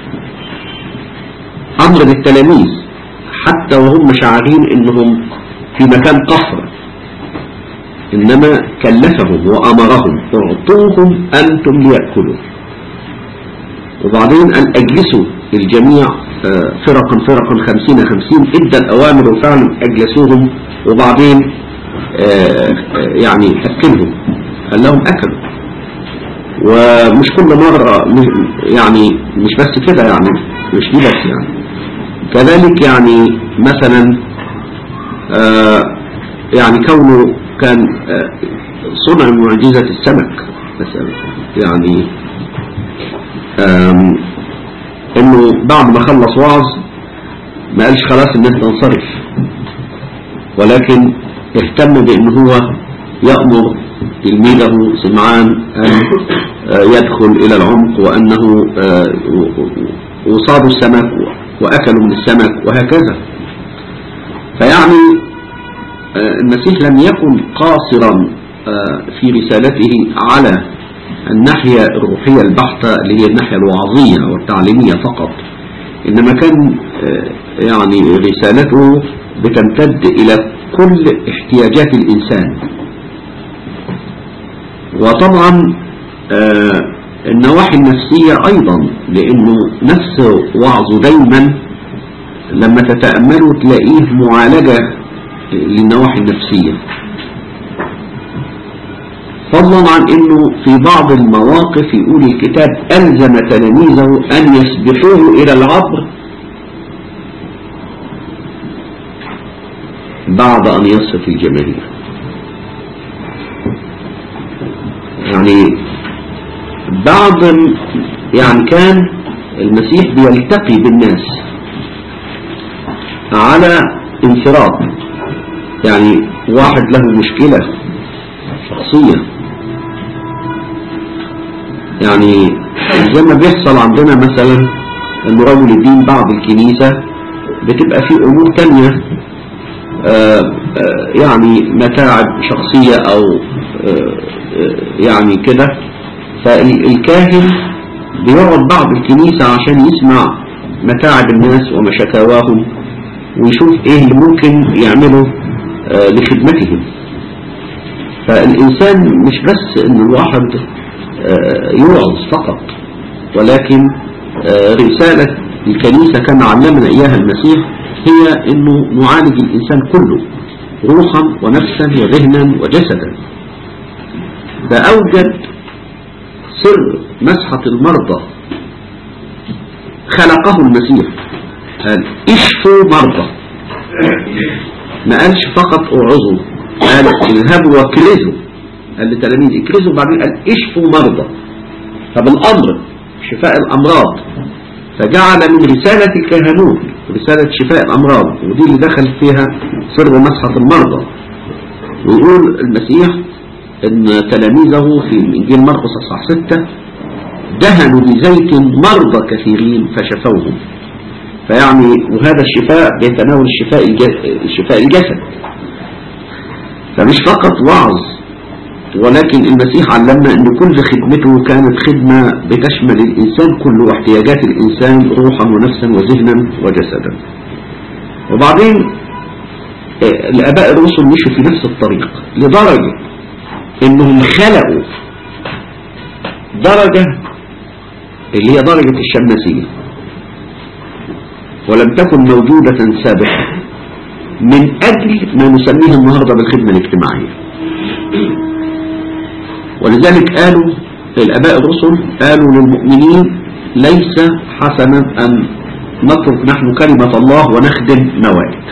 امر للتلاميذ حتى وهم شاعرين انهم في مكان قصر إنما كلفهم وأمرهم اعطوهم أنتم ليأكلوا وبعدين أن أجلسوا الجميع آه، فرقا فرقا خمسين خمسين ادى الأوامر وفعلا أجلسوهم وبعدين آه، آه، يعني أكلهم قال لهم أكلوا ومش كل مرة مش- يعني مش بس كده يعني مش دي بس يعني كذلك يعني مثلا آه، يعني كونه كان آه، صنع معجزة السمك مثلا يعني آم، انه بعد ما خلص وعظ ما قالش خلاص الناس تنصرف ولكن اهتم بان هو يأمر تلميذه سمعان ان آه، يدخل الى العمق وانه آه، و- و- وصادوا السمك واكلوا من السمك وهكذا فيعني آه، المسيح لم يكن قاصرا آه، في رسالته على الناحية الروحية البحتة اللي هي الناحية الوعظية والتعليمية فقط إنما كان آه، يعني رسالته بتمتد إلى كل احتياجات الإنسان وطبعا آه، النواحي النفسية أيضا لأنه نفس وعظه دايما لما تتأملوا تلاقيه معالجة للنواحي النفسية فضلا عن انه في بعض المواقف يقول الكتاب ألزم تلاميذه أن يسبقوه إلى العبر بعد أن يصف الجماهير يعني بعض يعني كان المسيح بيلتقي بالناس على انفراد يعني واحد له مشكلة شخصية يعني زي ما بيحصل عندنا مثلا ان رجل الدين بعض الكنيسة بتبقى في امور تانية آه، آه، يعني متاعب شخصية او آه، آه، يعني كده فالكاهن بيقعد بعض الكنيسة عشان يسمع متاعب الناس ومشاكواهم ويشوف ايه اللي ممكن يعمله آه، لخدمتهم فالإنسان مش بس إن الواحد آه، يوعظ فقط ولكن آه، رسالة الكنيسة كما علمنا إياها المسيح هي إنه نعالج الإنسان كله روحا ونفسا وذهنا وجسدا فأوجد سر مسحة المرضى خلقه المسيح قال اشفوا مرضى ما قالش فقط اوعظوا قال اذهبوا واكرزوا قال لتلاميذ اكرزوا بعدين قال اشفوا مرضى فبالامر شفاء الامراض فجعل من رسالة الكهنوت رسالة شفاء الامراض ودي اللي دخل فيها سر مسحة المرضى ويقول المسيح ان تلاميذه في انجيل مرقس اصحاح 6 دهنوا بزيت مرضى كثيرين فشفوهم فيعني وهذا الشفاء بيتناول الشفاء الج- الشفاء الجسد فمش فقط وعظ ولكن المسيح علمنا ان كل خدمته كانت خدمة بتشمل الانسان كله واحتياجات الانسان روحا ونفسا وذهنا وجسدا وبعدين آه، الاباء الرسل مشوا في نفس الطريق لدرجة انهم خلقوا درجة اللي هي درجة الشماسية ولم تكن موجودة سابقا من أجل ما نسميه النهاردة بالخدمة الاجتماعية ولذلك قالوا الأباء الرسل قالوا للمؤمنين ليس حسنا أن نترك نحن كلمة الله ونخدم موائد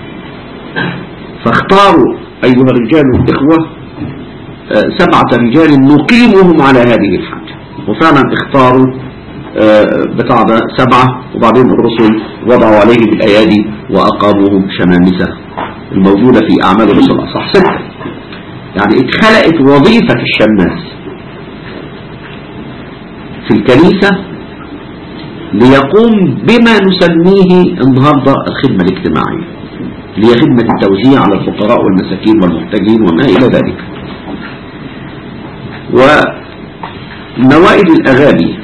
فاختاروا أيها الرجال والإخوة آه، سبعة رجال نقيمهم على هذه الحاجة وفعلا اختاروا آه، بتاع ده سبعة وبعدين الرسل وضعوا عليهم الأيادي وأقاموهم شمامسة الموجودة في أعمال الرسل أصح ستة يعني اتخلقت وظيفة الشماس في الكنيسة ليقوم بما نسميه النهاردة الخدمة الاجتماعية اللي هي خدمة التوزيع على الفقراء والمساكين والمحتاجين وما إلى ذلك ونوائد الأغاني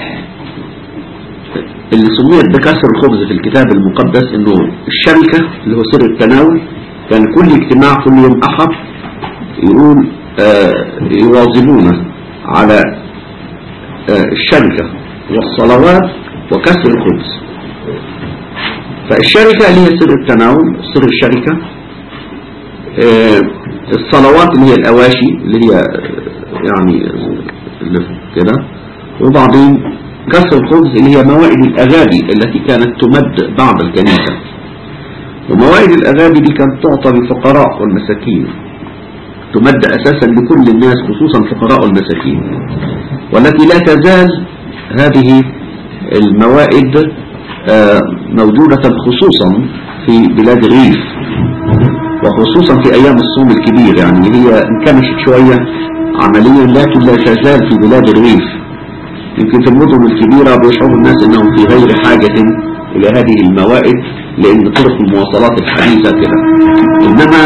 اللي سميت بكسر الخبز في الكتاب المقدس انه الشركة اللي هو سر التناول كان كل اجتماع كل يوم أحد يقول آه، يواظبون على آه، الشركة والصلوات وكسر الخبز فالشركة اللي هي سر التناول سر الشركة آه، الصلوات اللي هي الأواشي اللي هي آه، يعني اللي كده وبعدين كسر الخبز اللي هي موائد الأغابي التي كانت تمد بعد الكنيسة وموائد الأغابي دي كانت تعطى للفقراء والمساكين تمد أساسا لكل الناس خصوصا الفقراء والمساكين والتي لا تزال هذه الموائد آه، موجودة خصوصا في بلاد الريف وخصوصا في أيام الصوم الكبير يعني هي انكمشت شوية عمليا لكن لا تزال في بلاد الريف يمكن في المدن الكبيرة بيشعر الناس انهم في غير حاجة الى هذه الموائد لان طرق المواصلات الحديثة كده انما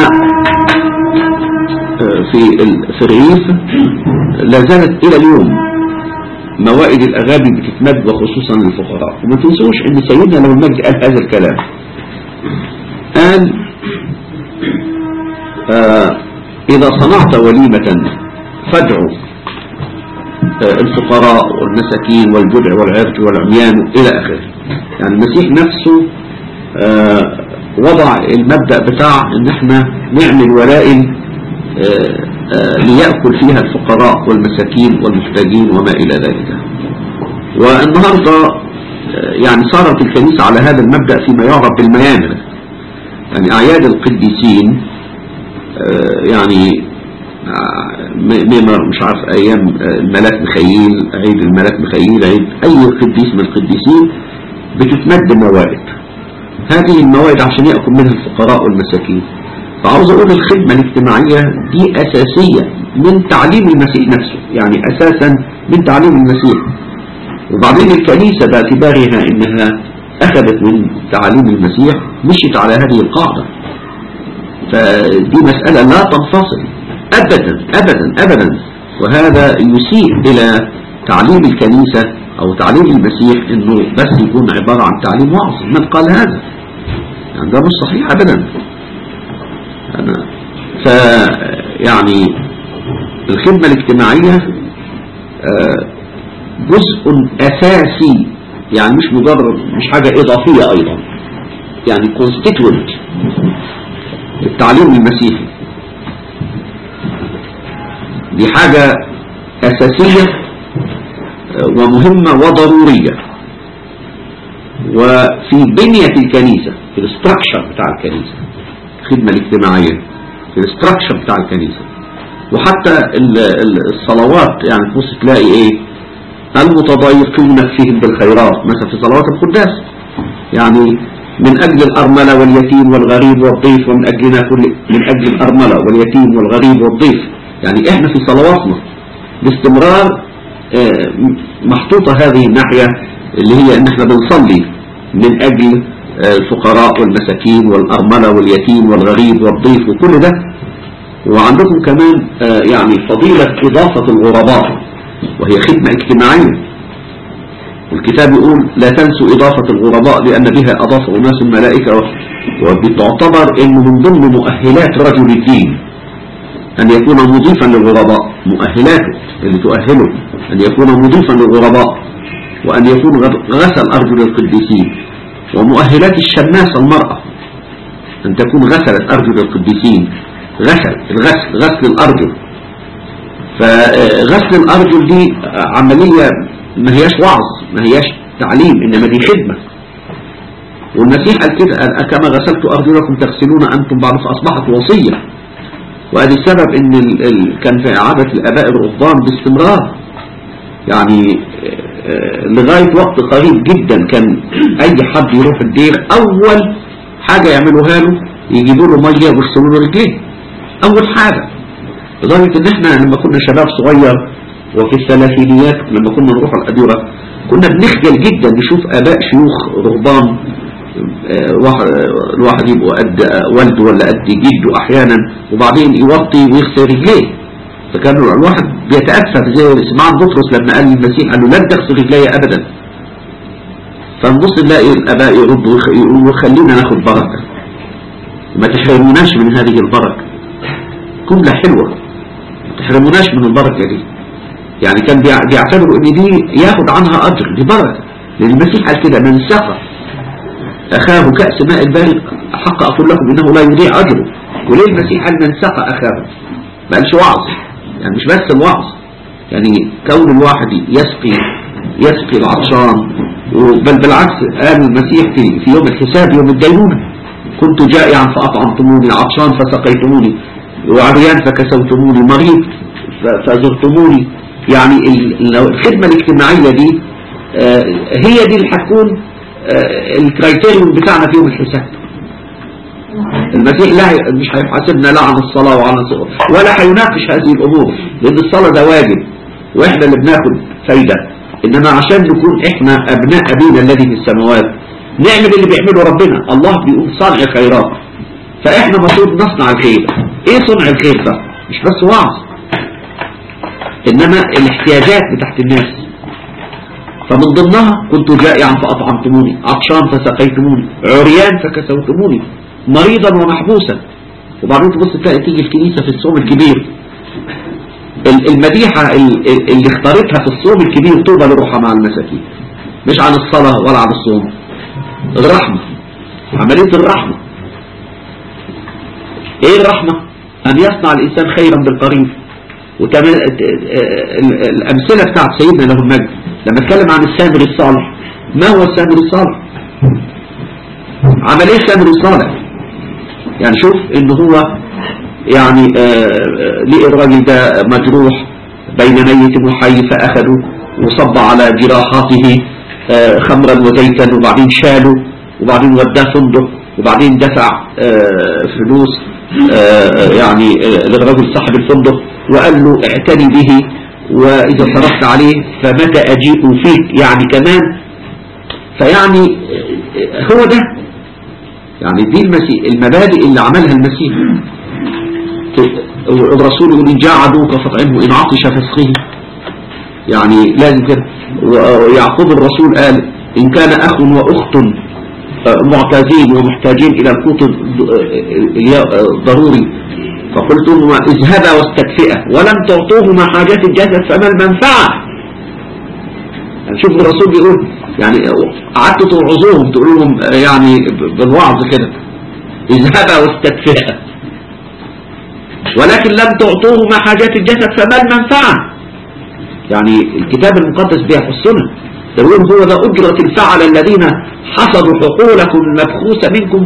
آه، في ال- في الريف لا زالت الى اليوم موائد الاغابي بتتمد وخصوصا للفقراء وما تنسوش ان سيدنا لو المجد قال هذا الكلام قال آه اذا صنعت وليمة فادعوا آه، الفقراء والمساكين والجدع والعرج والعميان إلى آخره يعني المسيح نفسه آه، وضع المبدأ بتاع ان احنا نعمل ولائم آه، آه، ليأكل فيها الفقراء والمساكين والمحتاجين وما إلى ذلك والنهاردة آه، يعني صارت الكنيسة على هذا المبدأ فيما يعرف بالميامر يعني أعياد القديسين آه، يعني م- م- مش عارف ايام آه، الملاك مخيل عيد الملاك مخيل عيد اي قديس من القديسين بتتمد موائد هذه الموائد عشان يأكل منها الفقراء والمساكين فعاوز اقول الخدمة الاجتماعية دي اساسية من تعليم المسيح نفسه يعني اساسا من تعليم المسيح وبعدين الكنيسة باعتبارها انها اخذت من تعاليم المسيح مشيت على هذه القاعدة فدي مسألة لا تنفصل أبدا أبدا أبدا وهذا يسيء إلى تعليم الكنيسة أو تعليم المسيح إنه بس يكون عبارة عن تعليم وعظ من قال هذا يعني ده مش صحيح أبدا أنا ف يعني الخدمة الاجتماعية آه، جزء أساسي يعني مش مجرد مش حاجة إضافية أيضا يعني constituent التعليم المسيحي دي حاجة أساسية آه، ومهمة وضرورية وفي بنية الكنيسة في الاستراكشر بتاع الكنيسة الخدمة الاجتماعية في الاستراكشر بتاع الكنيسة وحتى ال- ال- الصلوات يعني تبص تلاقي ايه المتضايقين فيهم بالخيرات مثلا في صلوات القداس يعني من أجل الأرملة واليتيم والغريب والضيف ومن أجلنا كل من أجل الأرملة واليتيم والغريب والضيف يعني إحنا في صلواتنا باستمرار آه، محطوطة هذه الناحية اللي هي إن إحنا بنصلي من أجل آه، الفقراء والمساكين والأرملة واليتيم والغريب والضيف وكل ده وعندكم كمان آه، يعني فضيلة إضافة الغرباء وهي خدمة اجتماعية والكتاب يقول لا تنسوا إضافة الغرباء لأن بها أضاف أناس الملائكة وبتعتبر أنه من ضمن مؤهلات رجل الدين أن يكون مضيفا للغرباء مؤهلاته اللي تؤهله أن يكون مضيفا للغرباء وأن يكون غ- غسل أرجل القديسين ومؤهلات الشماسة المرأة أن تكون غسلت أرجل القديسين غسل الغسل غسل الأرجل فغسل الأرجل دي عملية ما هياش وعظ ما هياش تعليم إنما دي خدمة والمسيح قال كده قال كما غسلت أرجلكم تغسلون أنتم بعد فأصبحت وصية وهذا السبب إن ال... ال... كان في عادة الآباء الرهبان باستمرار يعني آه، لغاية وقت قريب جدا كان أي حد يروح الدير أول حاجة يعملوها له يجيبوا له مية ويغسلوا له رجليه أول حاجة لدرجة إن إحنا لما كنا شباب صغير وفي الثلاثينيات لما كنا نروح الأديرة كنا بنخجل جدا نشوف آباء شيوخ رهبان آه، واحد الواحد يبقى قد والده ولا قد جده أحيانا وبعدين يوطي ويغسل رجليه فكان الواحد بيتأسف زي سمعان بطرس لما قال للمسيح قال له لن تغسل رجلي أبدا فنبص نلاقي الآباء يردوا ويخ- يقولوا خلينا ناخد بركة ما تحرموناش من هذه البركة جملة حلوة ما تحرموناش من البركة دي يعني كان بيع- بيعتبروا ان دي ياخد عنها اجر دي بركة لان المسيح قال كده من سقى اخاه كأس ماء البارد حق اقول لكم انه لا يضيع اجره وليه المسيح قال من سقى اخاه ما قالش وعظ يعني مش بس الوعظ يعني كون الواحد يسقي يسقي العطشان بل بالعكس قال المسيح في, في يوم الحساب يوم الدينونة كنت جائعا فأطعمتموني عطشان فسقيتموني وعريان فكسوتموني مريض ف- فزرتموني يعني ال- لو الخدمة الاجتماعية دي آه، هي دي اللي هتكون آه، الكرايتيريون بتاعنا في يوم الحساب المسيح لا مش هيحاسبنا لا عن الصلاة وعن الصلاة ولا هيناقش هذه الأمور لأن الصلاة ده واجب وإحنا اللي بناخد فايدة إنما عشان نكون إحنا أبناء أبينا الذي في السماوات نعمل اللي بيعمله ربنا الله بيقول صانع خيرات فإحنا المفروض نصنع الخير إيه صنع الخير ده مش بس وعظ إنما الاحتياجات بتاعت الناس فمن ضمنها كنت جائعا فأطعمتموني عطشان فسقيتموني عريان فكسوتموني مريضا ومحبوسا وبعدين تبص تلاقي تيجي الكنيسة في الصوم الكبير ال- المديحة ال- ال- اللي اختارتها في الصوم الكبير طوبى لروحها مع المساكين مش عن الصلاة ولا عن الصوم الرحمة عملية الرحمة ايه الرحمة ان يصنع الانسان خيرا بالقريب وكمان الامثلة بتاعت سيدنا له المجد لما اتكلم عن السامري الصالح ما هو السامري الصالح عمل ايه السامري الصالح يعني شوف ان هو يعني آه، لقي الراجل ده مجروح بين ميت وحي فاخذوا وصب على جراحاته آه، خمرا وزيتا وبعدين شالوا وبعدين وداه فندق وبعدين دفع آه، فلوس آه، يعني آه، للرجل صاحب الفندق وقال له اعتني به واذا صرفت عليه فمتى اجيء فيك يعني كمان فيعني آه، هو ده يعني دي المسيح المبادئ اللي عملها المسيح الرسول يقول إن جاء عدوك فاطعمه إن عطش فاسقه يعني لازم كده ويعقوب الرسول قال إن كان أخ وأخت معتادين ومحتاجين إلى القوت ضروري فقلت لهما اذهبا واستكفئا ولم تعطوهما حاجات الجسد فما المنفعة يعني شوف الرسول بيقول يعني قعدتوا توعظوهم تقولوا لهم يعني بالوعظ كده اذهبا واستكفئا ولكن لم تعطوهما حاجات الجسد فما المنفعة يعني الكتاب المقدس بيحثنا يقول هو ذا أجرة الفعل الذين حصدوا حقولكم المبخوسة منكم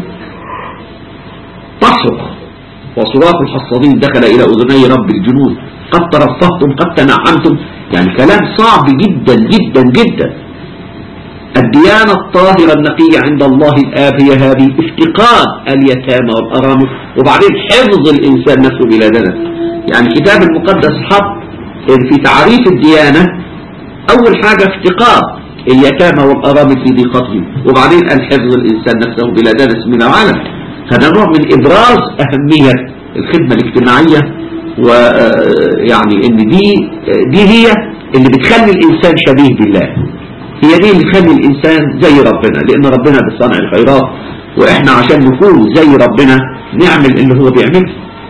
تصرخ وصراخ الحصادين دخل إلى أذني رب الجنود قد ترفهتم قد تنعمتم يعني كلام صعب جدا جدا جدا الديانة الطاهرة النقية عند الله الآب هي هذه افتقاد اليتامى والأرامل وبعدين حفظ الإنسان نفسه بلا دنس يعني الكتاب المقدس حط في تعريف الديانة أول حاجة افتقاد اليتامى والأرامل في ضيقتهم وبعدين الحفظ الإنسان نفسه بلا دنس من العالم هذا نوع من إبراز أهمية الخدمة الاجتماعية ويعني إن دي دي هي اللي بتخلي الإنسان شبيه بالله هي دي اللي تخلي الإنسان زي ربنا لأن ربنا بيصنع الخيرات وإحنا عشان نكون زي ربنا نعمل اللي هو بيعمله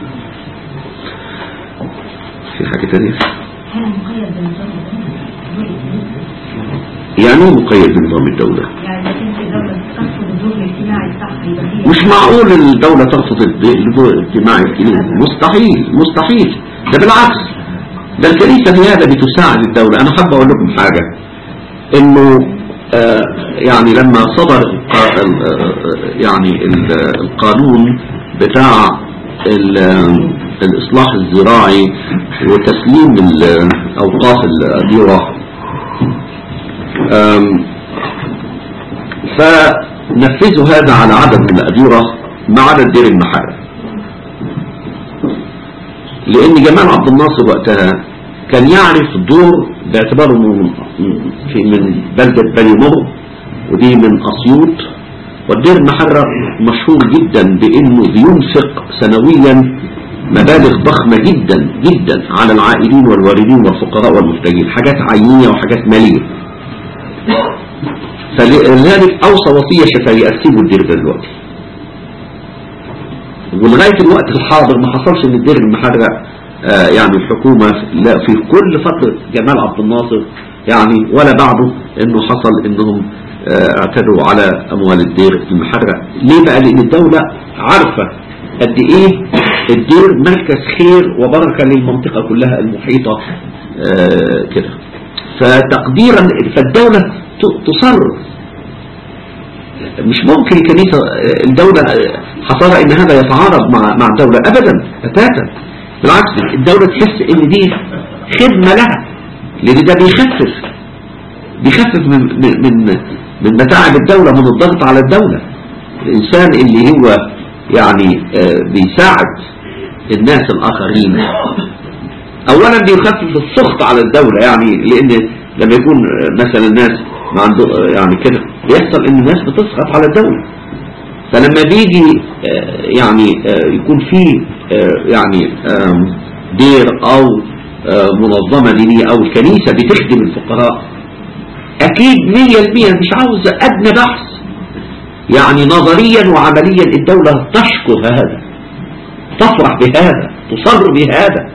في حاجة تانية هل مقيد بنظام يعني ايه مقيد بنظام الدولة يعني لكن في دولة تقصد الدور الاجتماعي بتاعها يبقى هي مش معقول الدولة ترفض الدور الاجتماعي الكنيسة مستحيل مستحيل ده بالعكس ده الكنيسة هي هذا بتساعد الدولة أنا حابب أقول لكم حاجة إنه آه يعني لما صدر الق- ال- آه، يعني ال- القانون بتاع ال- الإصلاح الزراعي وتسليم ال- أوقاف الأديرة آم، فنفذوا هذا على عدد من الأديرة ما عدا الدير المحارة لأن جمال عبد الناصر وقتها كان يعرف دور باعتباره من في من بلدة بني مر ودي من أسيوط والدير المحرة مشهور جدا بأنه بينفق سنويا مبالغ ضخمة جدا جدا على العائلين والواردين والفقراء والمحتاجين حاجات عينية وحاجات مالية فلذلك أوصى وصية شفهية أسيبوا الدير ده دلوقتي ولغاية الوقت الحاضر ما حصلش ان الدير المحرق آه، يعني الحكومة لا في كل فترة جمال عبد الناصر يعني ولا بعده انه حصل انهم آه، اعتدوا على اموال الدير المحرق ليه بقى لان الدولة عارفة قد ايه الدير مركز خير وبركة للمنطقة كلها المحيطة آه، كده فتقديرا فالدولة ت- تصرف مش ممكن الكنيسة الدولة حصل ان هذا يتعارض مع مع الدولة ابدا بتاتا بالعكس الدولة تحس ان دي خدمة لها لان ده بيخفف بيخفف من من من من متاعب الدولة من الضغط على الدولة الانسان اللي هو يعني آه، بيساعد الناس الاخرين اولا بيخفف السخط على الدولة يعني لان لما يكون آه، مثلا الناس ما عنده آه، يعني كده بيحصل ان الناس بتسخط على الدولة فلما بيجي آه، يعني آه، يكون في آه، يعني آم، دير او آه، منظمة دينية او الكنيسة بتخدم الفقراء اكيد مية المية مش عاوزة ادنى بحث يعني نظريا وعمليا الدولة تشكر هذا تفرح بهذا تصر بهذا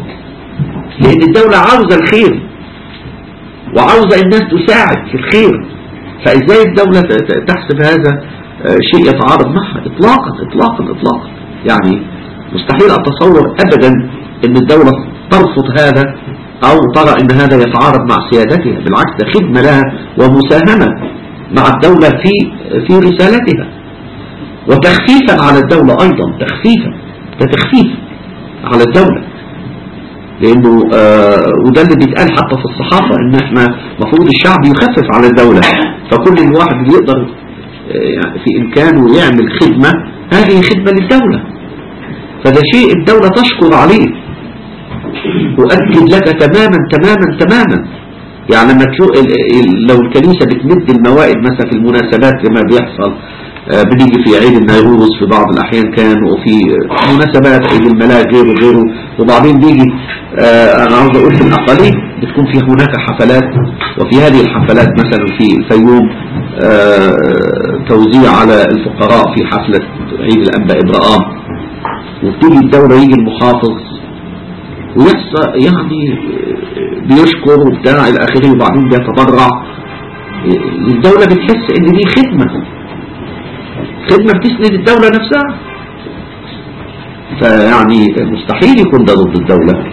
لان الدولة عاوزة الخير وعاوزة الناس تساعد في الخير فازاي الدولة ت- ت- تحسب هذا آه، شيء يتعارض معها اطلاقا اطلاقا اطلاقا يعني مستحيل اتصور ابدا ان الدولة ترفض هذا او ترى ان هذا يتعارض مع سيادتها بالعكس ده خدمة لها ومساهمة مع الدولة في في رسالتها وتخفيفا على الدولة ايضا تخفيفا ده تخفيف على الدولة لانه آه وده اللي بيتقال حتى في الصحافة ان احنا مفروض الشعب يخفف على الدولة فكل الواحد اللي يقدر آه يعني في امكانه يعمل خدمة هذه خدمة للدولة فده شيء الدولة تشكر عليه أؤكد لك تماما تماما تماما يعني لما تشوف ال- ال- لو الكنيسة بتمد الموائد مثلا في المناسبات كما بيحصل آه، بنيجي في عيد النيروز في بعض الأحيان كان وفي آه، مناسبات عيد الملاك غيره غيره وبعدين بيجي آه، أنا عاوز أقول في الأقاليم بتكون في هناك حفلات وفي هذه الحفلات مثلا في الفيوم آه، توزيع على الفقراء في حفلة عيد الأنبا إبراهام وبتيجي الدولة يجي المحافظ ويحصل يعني بيشكر وبتاع الى اخره وبعدين بيتبرع الدولة بتحس ان دي خدمة خدمة بتسند الدولة نفسها فيعني مستحيل يكون ده ضد الدولة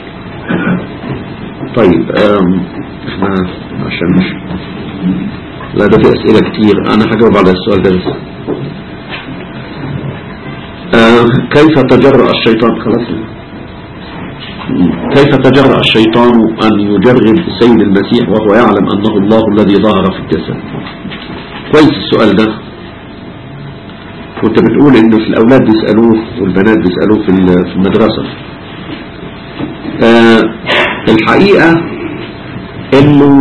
طيب آم، احنا عشان مش لا ده في اسئلة كتير انا هجاوب على السؤال ده بس آه، كيف تجرأ الشيطان خلاص كيف تجرأ الشيطان أن يجرب السيد المسيح وهو يعلم أنه الله الذي ظهر في الجسد كويس السؤال ده كنت بتقول إن في الأولاد بيسألوه والبنات بيسألوه في ال- في المدرسة آه الحقيقة إنه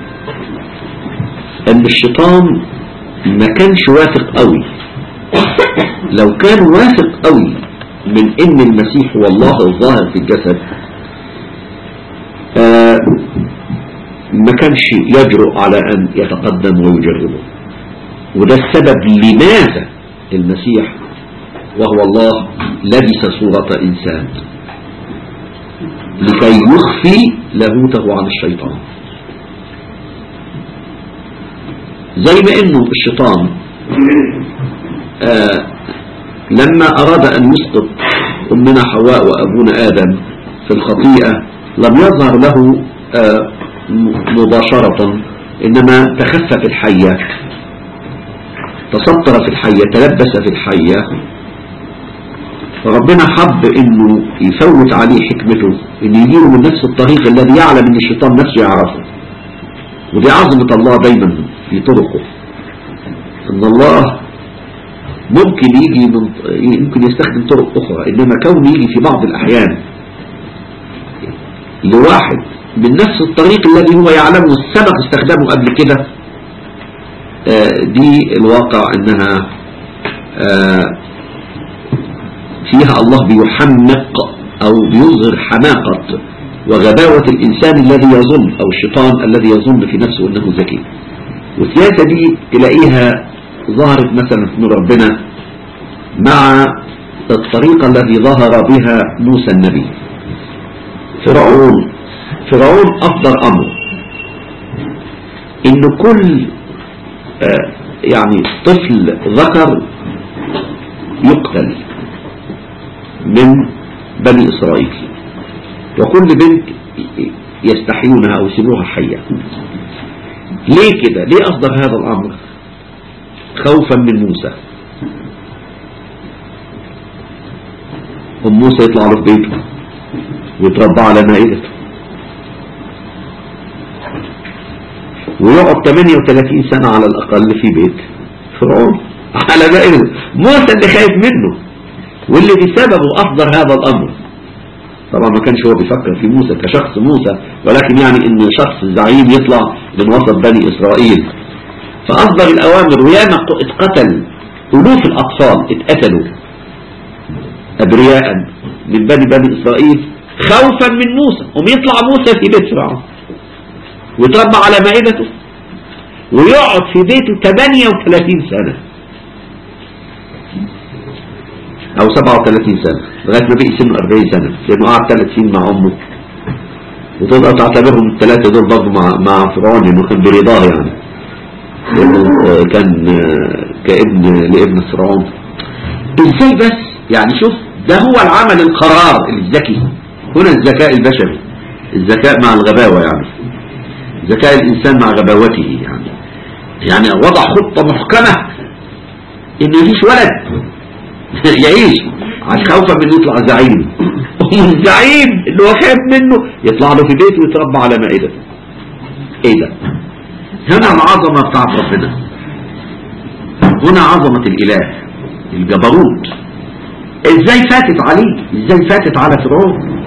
إن الشيطان ما كانش واثق قوي لو كان واثق قوي من ان المسيح هو الله الظاهر في الجسد آه ما كانش يجرؤ على ان يتقدم ويجربه وده السبب لماذا المسيح وهو الله لبس صورة انسان لكي يخفي لاهوته عن الشيطان زي ما انه الشيطان آه لما أراد أن يسقط أمنا حواء وأبونا آدم في الخطيئة لم يظهر له آه، م- مباشرة إنما تخفى في الحية تسطر في الحية تلبس في الحية فربنا حب انه يفوت عليه حكمته ان يجيله من نفس الطريق الذي يعلم ان الشيطان نفسه يعرفه ودي عظمة الله دايما في طرقه ان الله ممكن يجي من يمكن يستخدم طرق أخرى إنما كون يجي في بعض الأحيان لواحد من نفس الطريق الذي هو يعلمه سبق استخدامه قبل كده آه، دي الواقع إنها آه، فيها الله بيحمق أو بيظهر حماقة وغباوة الإنسان الذي يظن أو الشيطان الذي يظن في نفسه أنه ذكي والسياسة دي تلاقيها ظهرت مثلا من ربنا مع الطريقة التي ظهر بها موسى النبي فرعون فرعون أصدر أمر إن كل آه، يعني طفل ذكر يقتل من بني إسرائيل وكل بنت يستحيونها أو يسيبوها حية ليه كده ليه أصدر هذا الأمر خوفا من موسى أم موسى يطلع له في بيته ويتربى على مائدته ويقعد 38 سنة على الأقل في بيت فرعون على مائدته موسى اللي خايف منه واللي بسببه أصدر هذا الأمر طبعا ما كانش هو بيفكر في موسى كشخص موسى ولكن يعني ان شخص زعيم يطلع من وسط بني اسرائيل فاصدر الاوامر وياما اتقتل الوف الاطفال اتقتلوا ابرياء من بني بني اسرائيل خوفا من موسى قوم يطلع موسى في بيت فرعون ويتربى على مائدته ويقعد في بيته 38 سنة او 37 سنة لغاية ما بقي سنه 40 سنة لانه قعد ثلاث سنين مع امه وتقدر تعتبرهم الثلاثة دول برضه مع مع فرعون لانه كان برضاه يعني لانه آه، كان آه، كابن لابن فرعون ازاي بس يعني شوف ده هو العمل القرار الذكي هنا الذكاء البشري الذكاء مع الغباوة يعني ذكاء الإنسان مع غباوته يعني يعني وضع خطة محكمة إن مفيش ولد يعيش عشان خوفا من يطلع زعيم الزعيم اللي هو خايف منه يطلع له في بيته ويتربى على مائدته ايه ده هنا العظمة بتاعت ربنا هنا عظمة الاله الجبروت ازاي فاتت عليه ازاي فاتت على فرعون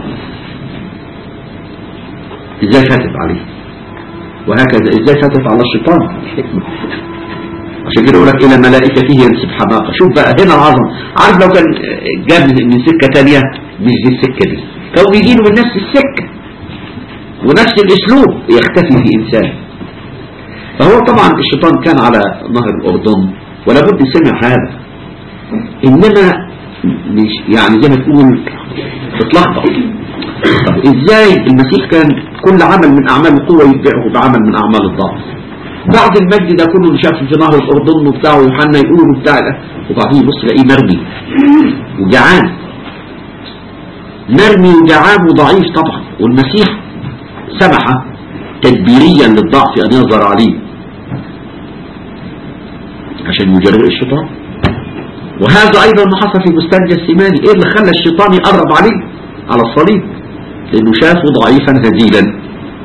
ازاي فاتت عليه وهكذا ازاي فاتت على الشيطان عشان كده يقول لك الى ملائكته ينسب حماقه شوف بقى هنا العظمه عارف لو كان جاب من سكه تانية مش دي السكه دي كانوا بيجيله من نفس السكه ونفس الاسلوب يختفي في انسان فهو طبعا الشيطان كان على نهر الاردن ولا بد سمع هذا انما مش يعني زي ما تقول اتلخبط طب ازاي المسيح كان كل عمل من اعمال القوه يتبعه بعمل من اعمال الضعف بعد المجد ده كله اللي شافه في نهر الاردن وبتاع ويوحنا يقول وبتاع ده وبعدين يبص يلاقيه مرمي وجعان مرمي وجعان وضعيف طبعا والمسيح سمح تدبيريا للضعف ان يظهر عليه عشان يجرئ الشيطان وهذا ايضا ما حصل في بستان جسيماني ايه اللي خلى الشيطان يقرب عليه على الصليب لانه شافه ضعيفا هزيلا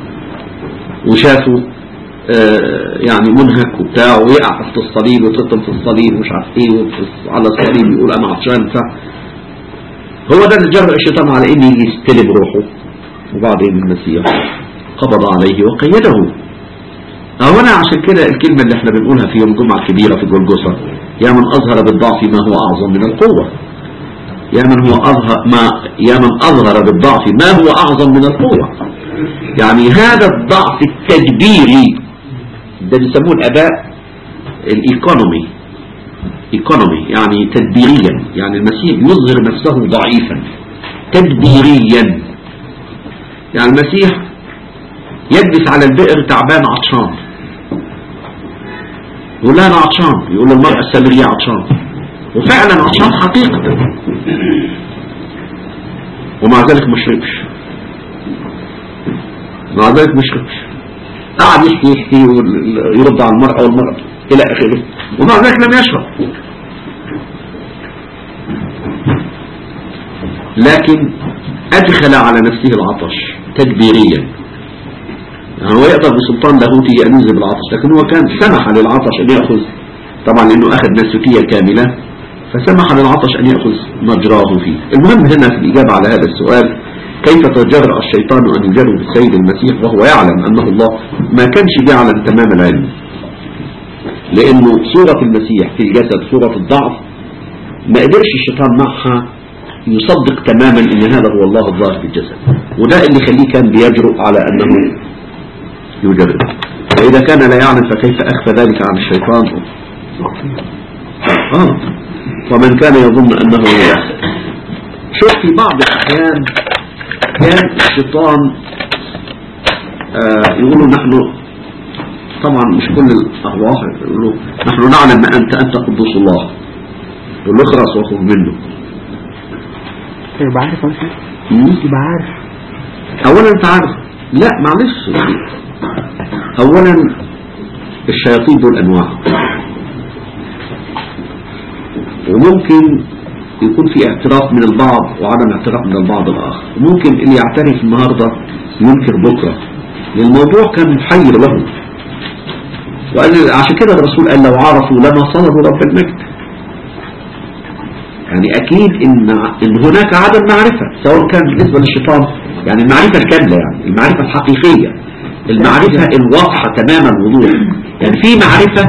وشافه آه يعني منهك وبتاع ويقع تحت الصليب ويتقطم في الصليب ومش عارف ايه وفي- على الصليب يقول انا عطشان بتاع هو ده اللي جرأ الشيطان على انه يستلم روحه وبعدين المسيح قبض عليه وقيده هنا عشان كده الكلمة اللي احنا بنقولها في يوم جمعة كبيرة في جولجوسا يا من أظهر بالضعف ما هو أعظم من القوة يا من هو أظهر ما يا من أظهر بالضعف ما هو أعظم من القوة يعني هذا الضعف التدبيري ده بيسموه الآباء الإيكونومي إيكونومي يعني تدبيريا يعني المسيح يظهر نفسه ضعيفا تدبيريا يعني المسيح يجلس على البئر تعبان عطشان يقول لها انا عطشان يقول للمرأة السامرية عطشان وفعلا عطشان حقيقة ومع ذلك ما شربش مع ذلك ما شربش قعد يحكي يحكي ويرد على المرأة والمرأة إلى آخره ومع ذلك لم يشرب لكن أدخل على نفسه العطش تدبيريا يعني هو يقدر بسلطان لاهوتي أن ينزل العطش لكن هو كان سمح للعطش أن يأخذ طبعا لأنه أخذ نسوكية كاملة فسمح للعطش أن يأخذ مجراه فيه المهم هنا في الإجابة على هذا السؤال كيف تجرأ الشيطان أن يجرب السيد المسيح وهو يعلم أنه الله ما كانش بيعلم تمام العلم لأنه صورة المسيح في الجسد صورة الضعف ما قدرش الشيطان معها يصدق تماما ان هذا هو الله الظاهر في الجسد وده اللي يخليه كان بيجرؤ على انه يجرب فاذا كان لا يعلم فكيف اخفى ذلك عن الشيطان آه. ومن كان يظن انه شوف في بعض الأحيان كان الشيطان آه يقولوا نحن طبعا مش كل الأرواح يقولوا نحن نعلم أنت أنت قدوس الله يقول له اخرس واخرج منه يبقى عارف ولا حاجة مم؟ يبقى عارف اولا انت عارف لا معلش يعني اولا الشياطين دول انواع وممكن يكون في اعتراف من البعض وعدم اعتراف من البعض الاخر وممكن اللي يعترف النهارده ينكر بكره لأن الموضوع كان محير له وقال عشان كده الرسول قال لو عرفوا لما صلبوا رب المجد يعني أكيد إن, إن هناك عدم معرفة سواء كان بالنسبة للشيطان يعني المعرفة الكاملة يعني المعرفة الحقيقية المعرفة الواضحة تمام الوضوح يعني في معرفة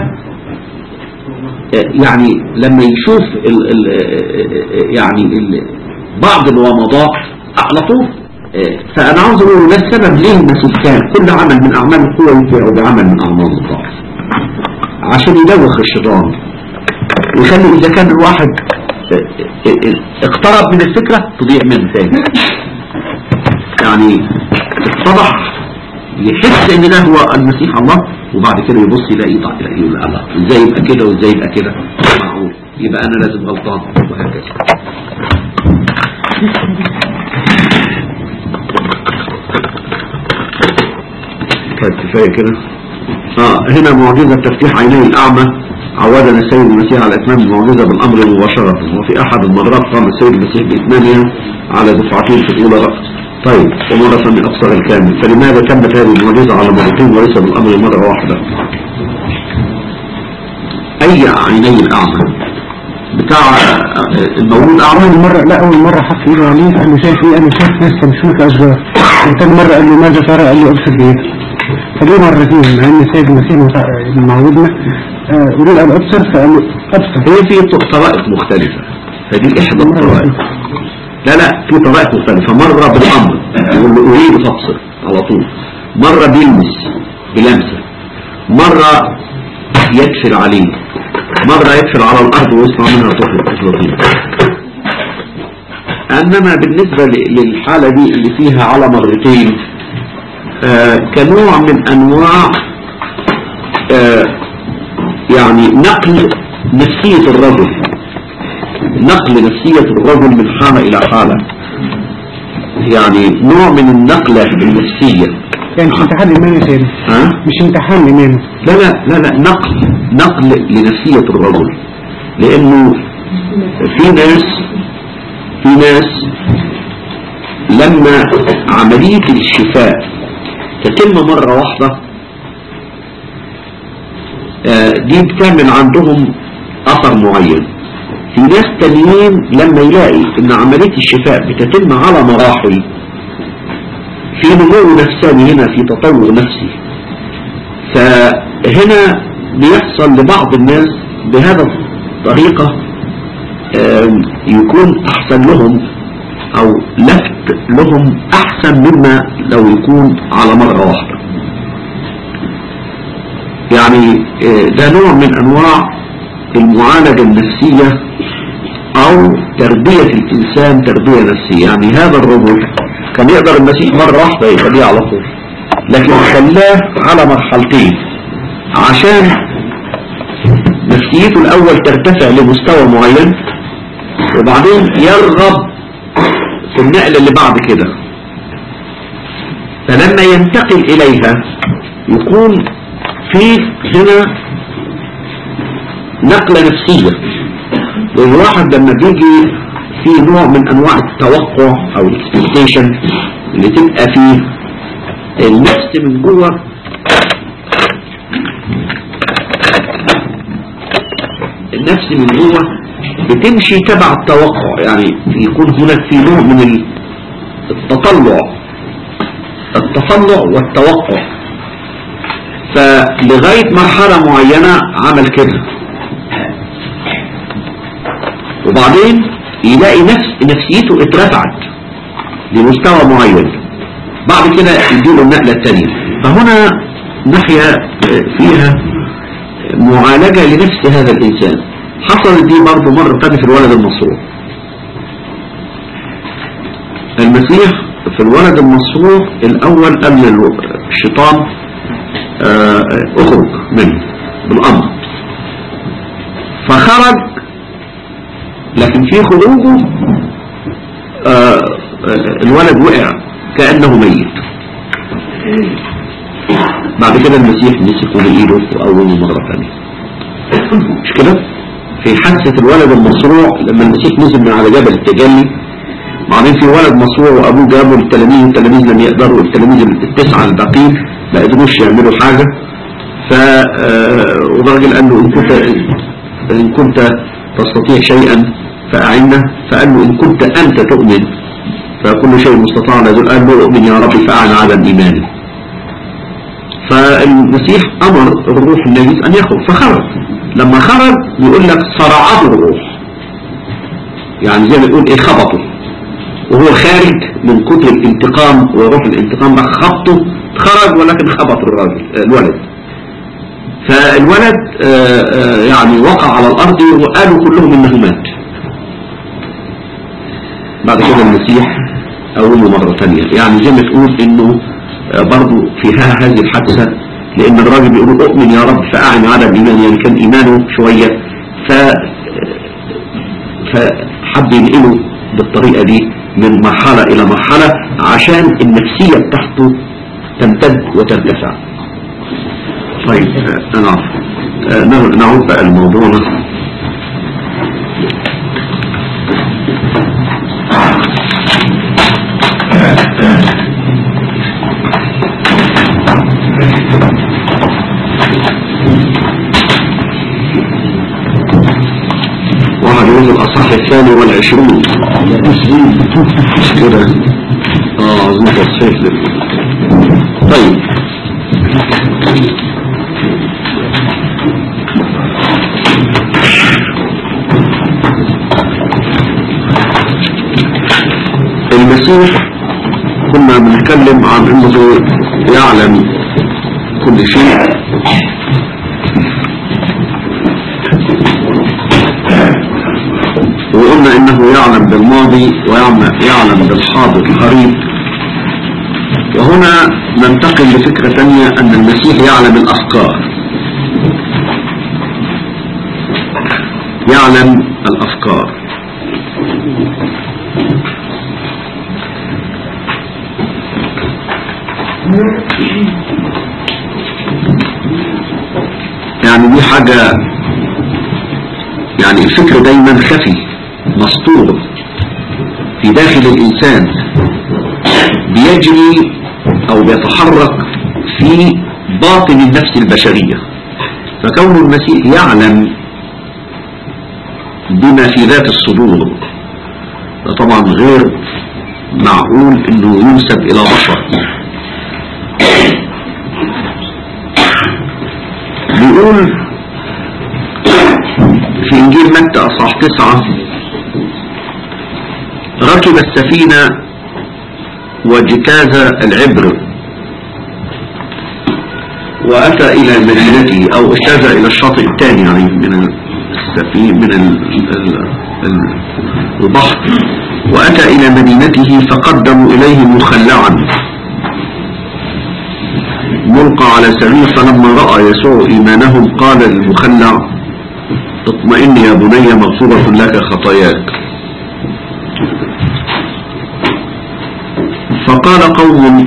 آه، يعني لما يشوف ال ال آه، يعني ال بعض الومضات على طول آه، فأنا عاوز أقول ده السبب ليه المسيح كان كل عمل من أعمال القوة ينفع بعمل من أعمال الضعف عشان يدوخ الشيطان ويخلي إذا كان الواحد اقترب من الفكرة تضيع منه تاني يعني اتضح يحس ان ده هو المسيح الله وبعد كده يبص يلاقي ضعف يلاقي يقول الله ازاي يبقى كده وازاي يبقى كده مش معقول يبقى انا لازم غلطان وهكذا كانت كفايه كده اه هنا معجزه تفتيح عيني الاعمى عودنا السيد المسيح على اتمام المعجزه بالامر مباشره وفي احد المرات قام السيد المسيح باتمامها على دفعتين في الاولى راس طيب ومرة من أبصر الكامل فلماذا تمت هذه المعجزة على مرتين وليس بالأمر مرة واحدة أي عيني الأعمى بتاع المولود أعمى أول مرة لا أول مرة حط إيده عليه قال له شايف إيه؟ قال له شايف ناس تمشون كأشجار وتاني مرة قال له ماذا ترى؟ قال له أبصر بيدك فليه مرتين مع إن السيد المسيح متع- معودنا آه، يريد أن أبصر فقال له أبصر هي في طرائق مختلفة فدي إحدى الطرائق لا لا في طرائق مختلفة مرة بالأمر يقول له أريد فابصر على طول مرة بيلمس بلمسة مرة يكفر عليه مرة يكفر على الأرض ويسمع منها طفل طفلتين أنما بالنسبة ل- للحالة دي اللي فيها على مرتين آه كنوع من أنواع آه يعني نقل نفسية الرجل نقل نفسية الرجل من حالة إلى حالة يعني نوع من النقلة النفسية يعني مش امتحان إيمان يا سيدي ها؟ مش امتحان إيمان لا لا لا لا نقل نقل لنفسية الرجل لأنه في ناس في ناس لما عملية الشفاء تتم مرة واحدة آه، دي بتعمل عندهم أثر معين في ناس تانيين لما يلاقي ان عملية الشفاء بتتم على مراحل في نمو نفساني هنا في تطور نفسي فهنا بيحصل لبعض الناس بهذا الطريقة آم، يكون أحسن لهم أو لفت لهم أحسن مما لو يكون على مرة واحدة يعني آه، ده نوع من أنواع المعالجة النفسية أو تربية الإنسان تربية نفسية يعني هذا الرجل كان يقدر المسيح مرة واحدة يخليه على طول لكن خلاه على مرحلتين عشان نفسيته الأول ترتفع لمستوى معين وبعدين يرغب في النقل اللي بعد كده فلما ينتقل إليها يكون في هنا نقلة نفسية والواحد لما بيجي في نوع من أنواع التوقع أو الاكسبكتيشن اللي تبقى فيه النفس من جوه النفس من جوه بتمشي تبع التوقع يعني يكون هناك في نوع من التطلع التطلع والتوقع فلغاية مرحلة معينة عمل كده وبعدين يلاقي نفس نفسيته اترفعت لمستوى معين بعد كده يديله النقلة التانية فهنا ناحية فيها معالجة لنفس هذا الإنسان حصلت دي برضه مرة تانية في الولد المصروف المسيح في الولد المصروف الأول قال للشيطان آه، اخرج منه بالأمر فخرج لكن في خروجه آه، الولد وقع كأنه ميت بعد كده المسيح مسكه بإيده وقومه مرة ثانية مش كده في حادثة الولد المصروع لما المسيح نزل من على جبل التجلي بعدين في ولد مصروع وابوه جابه للتلاميذ التلاميذ لم يقدروا التلاميذ التسعة الباقيين ما قدروش يعملوا حاجة ف آه، والراجل قال له ان كنت ان كنت تستطيع شيئا فأعنا فقال له ان كنت انت تؤمن فكل شيء مستطاع لذل قال له اؤمن يا رب فأعن على الإيمان فالمسيح أمر الروح النجس أن يخرج فخرج لما خرج يقول لك صرعته الروح يعني زي ما تقول ايه خبطه وهو خارج من كتر الانتقام وروح الانتقام ده خبطه خرج ولكن خبط الراجل الولد فالولد آه، آه، يعني وقع على الأرض وقالوا كلهم إنه مات بعد كده المسيح أقوله مرة ثانية يعني زي ما تقول إنه آه، برضو فيها هذه الحادثة لأن الراجل بيقول أؤمن يا رب فأعن على الإيمان يعني كان إيمانه شوية ف فحب ينقله بالطريقة دي من مرحلة إلى مرحلة عشان النفسية بتاعته تمتد وترتفع طيب آه، أنا عارف. آه، نعود- نعود بقى لموضوعنا واحد يقول الأصح الثاني والعشرون مش كده اه عايزين تصحيح لل- طيب المسيح كنا بنتكلم عن انه يعلم كل شيء وقلنا انه يعلم بالماضي ويعلم يعلم بالحاضر القريب وهنا ننتقل لفكرة تانية ان المسيح يعلم الافكار يعلم الافكار يعني دي حاجة يعني الفكر دايما خفي مسطور في داخل الإنسان بيجري أو بيتحرك في باطن النفس البشرية فكون المسيح يعلم بما في ذات الصدور ده طبعا غير معقول انه ينسب الى بشر بيقول في إنجيل متى أصحاح تسعة ركب السفينة واجتاز العبر وأتى إلى مدينته أو اجتاز إلى الشاطئ الثاني يعني من السفينة من ال- ال- ال- البحر وأتى إلى مدينته فقدموا إليه مخلعا ملقى على سرير فلما رأى يسوع إيمانهم قال للمخلع اطمئن يا بني مغفورة لك خطاياك فقال قوم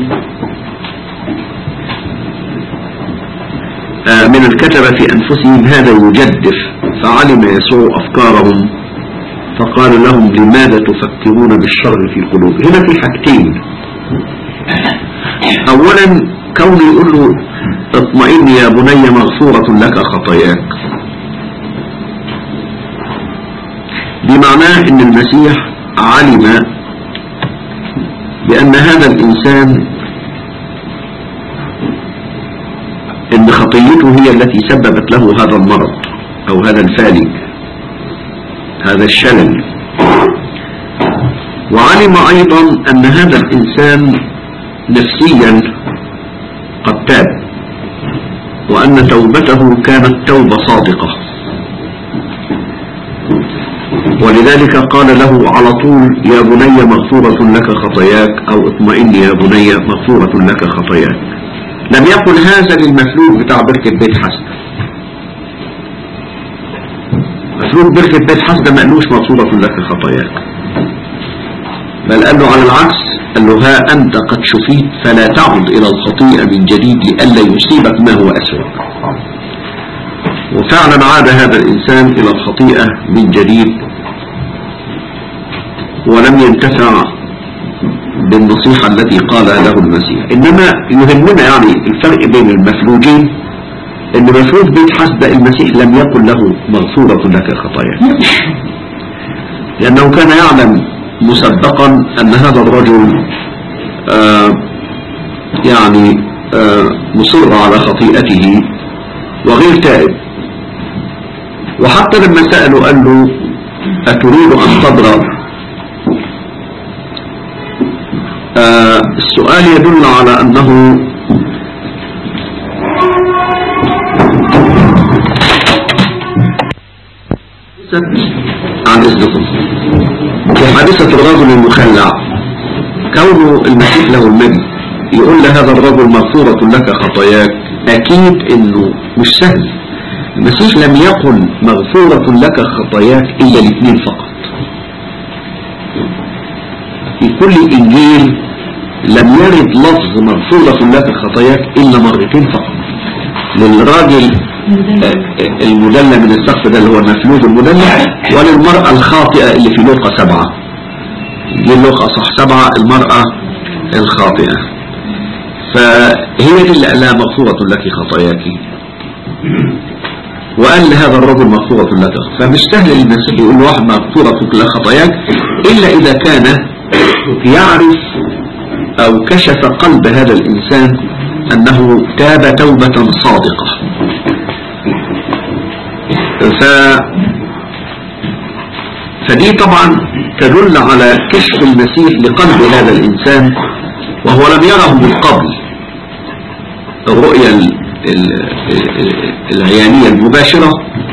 آه، من الكتبة في أنفسهم هذا يجدف فعلم يسوع أفكارهم فقال لهم لماذا تفكرون بالشر في القلوب هنا في حاجتين أولا كونه يقول له اطمئن يا بني مغفورة لك خطاياك بمعناه ان المسيح علم بأن هذا الإنسان ان خطيته هي التي سببت له هذا المرض او هذا الفالج هذا الشلل وعلم ايضا ان هذا الانسان نفسيا قد تاب وان توبته كانت توبة صادقة ولذلك قال له على طول يا بني مغفورة لك خطاياك أو اطمئن يا بني مغفورة لك خطاياك لم يقل هذا للمفلوج بتاع بركة بيت حسن مفلوج بركة بيت حسن ما قالوش مغفورة لك خطاياك بل قال له على العكس قال له ها أنت قد شفيت فلا تعد إلى الخطيئة من جديد لئلا يصيبك ما هو أسوأ وفعلا عاد هذا الإنسان إلى الخطيئة من جديد ولم ينتفع بالنصيحة التي قالها له المسيح إنما يهمنا يعني الفرق بين المفلوجين إن مفلوج بيت حسد المسيح لم يقل له مغفورة لك خطاياك لأنه كان يعلم مسبقا أن هذا الرجل آه يعني آه مصر على خطيئته وغير تائب وحتى لما سأله قال له أتريد أن تبرأ آه السؤال يدل على أنه عن إذنكم في حادثة الرجل المخلع كونه المسيح له المجد يقول لهذا الرجل مغفورة لك خطاياك أكيد إنه مش سهل المسيح لم يقل مغفورة لك خطاياك إلا الاثنين فقط في كل الإنجيل لم يرد لفظ مغفورة لك خطاياك إلا مرتين فقط للراجل المدلى من السقف ده اللي هو المفلوج المدلى وللمرأة الخاطئة اللي في لوقا سبعة دي لوقا صح سبعة المرأة الخاطئة فهي دي اللي قال لها مغفورة لك خطاياك وقال لهذا الرجل مغفورة لك فمش سهل للمسيح يقول له واحد مغفورة لك خطاياك إلا إذا كان يعرف أو كشف قلب هذا الإنسان أنه تاب توبة صادقة ف... فدي طبعا تدل على كشف المسيح لقلب هذا الإنسان وهو لم يره من قبل الرؤية ال... ال... العيانية المباشرة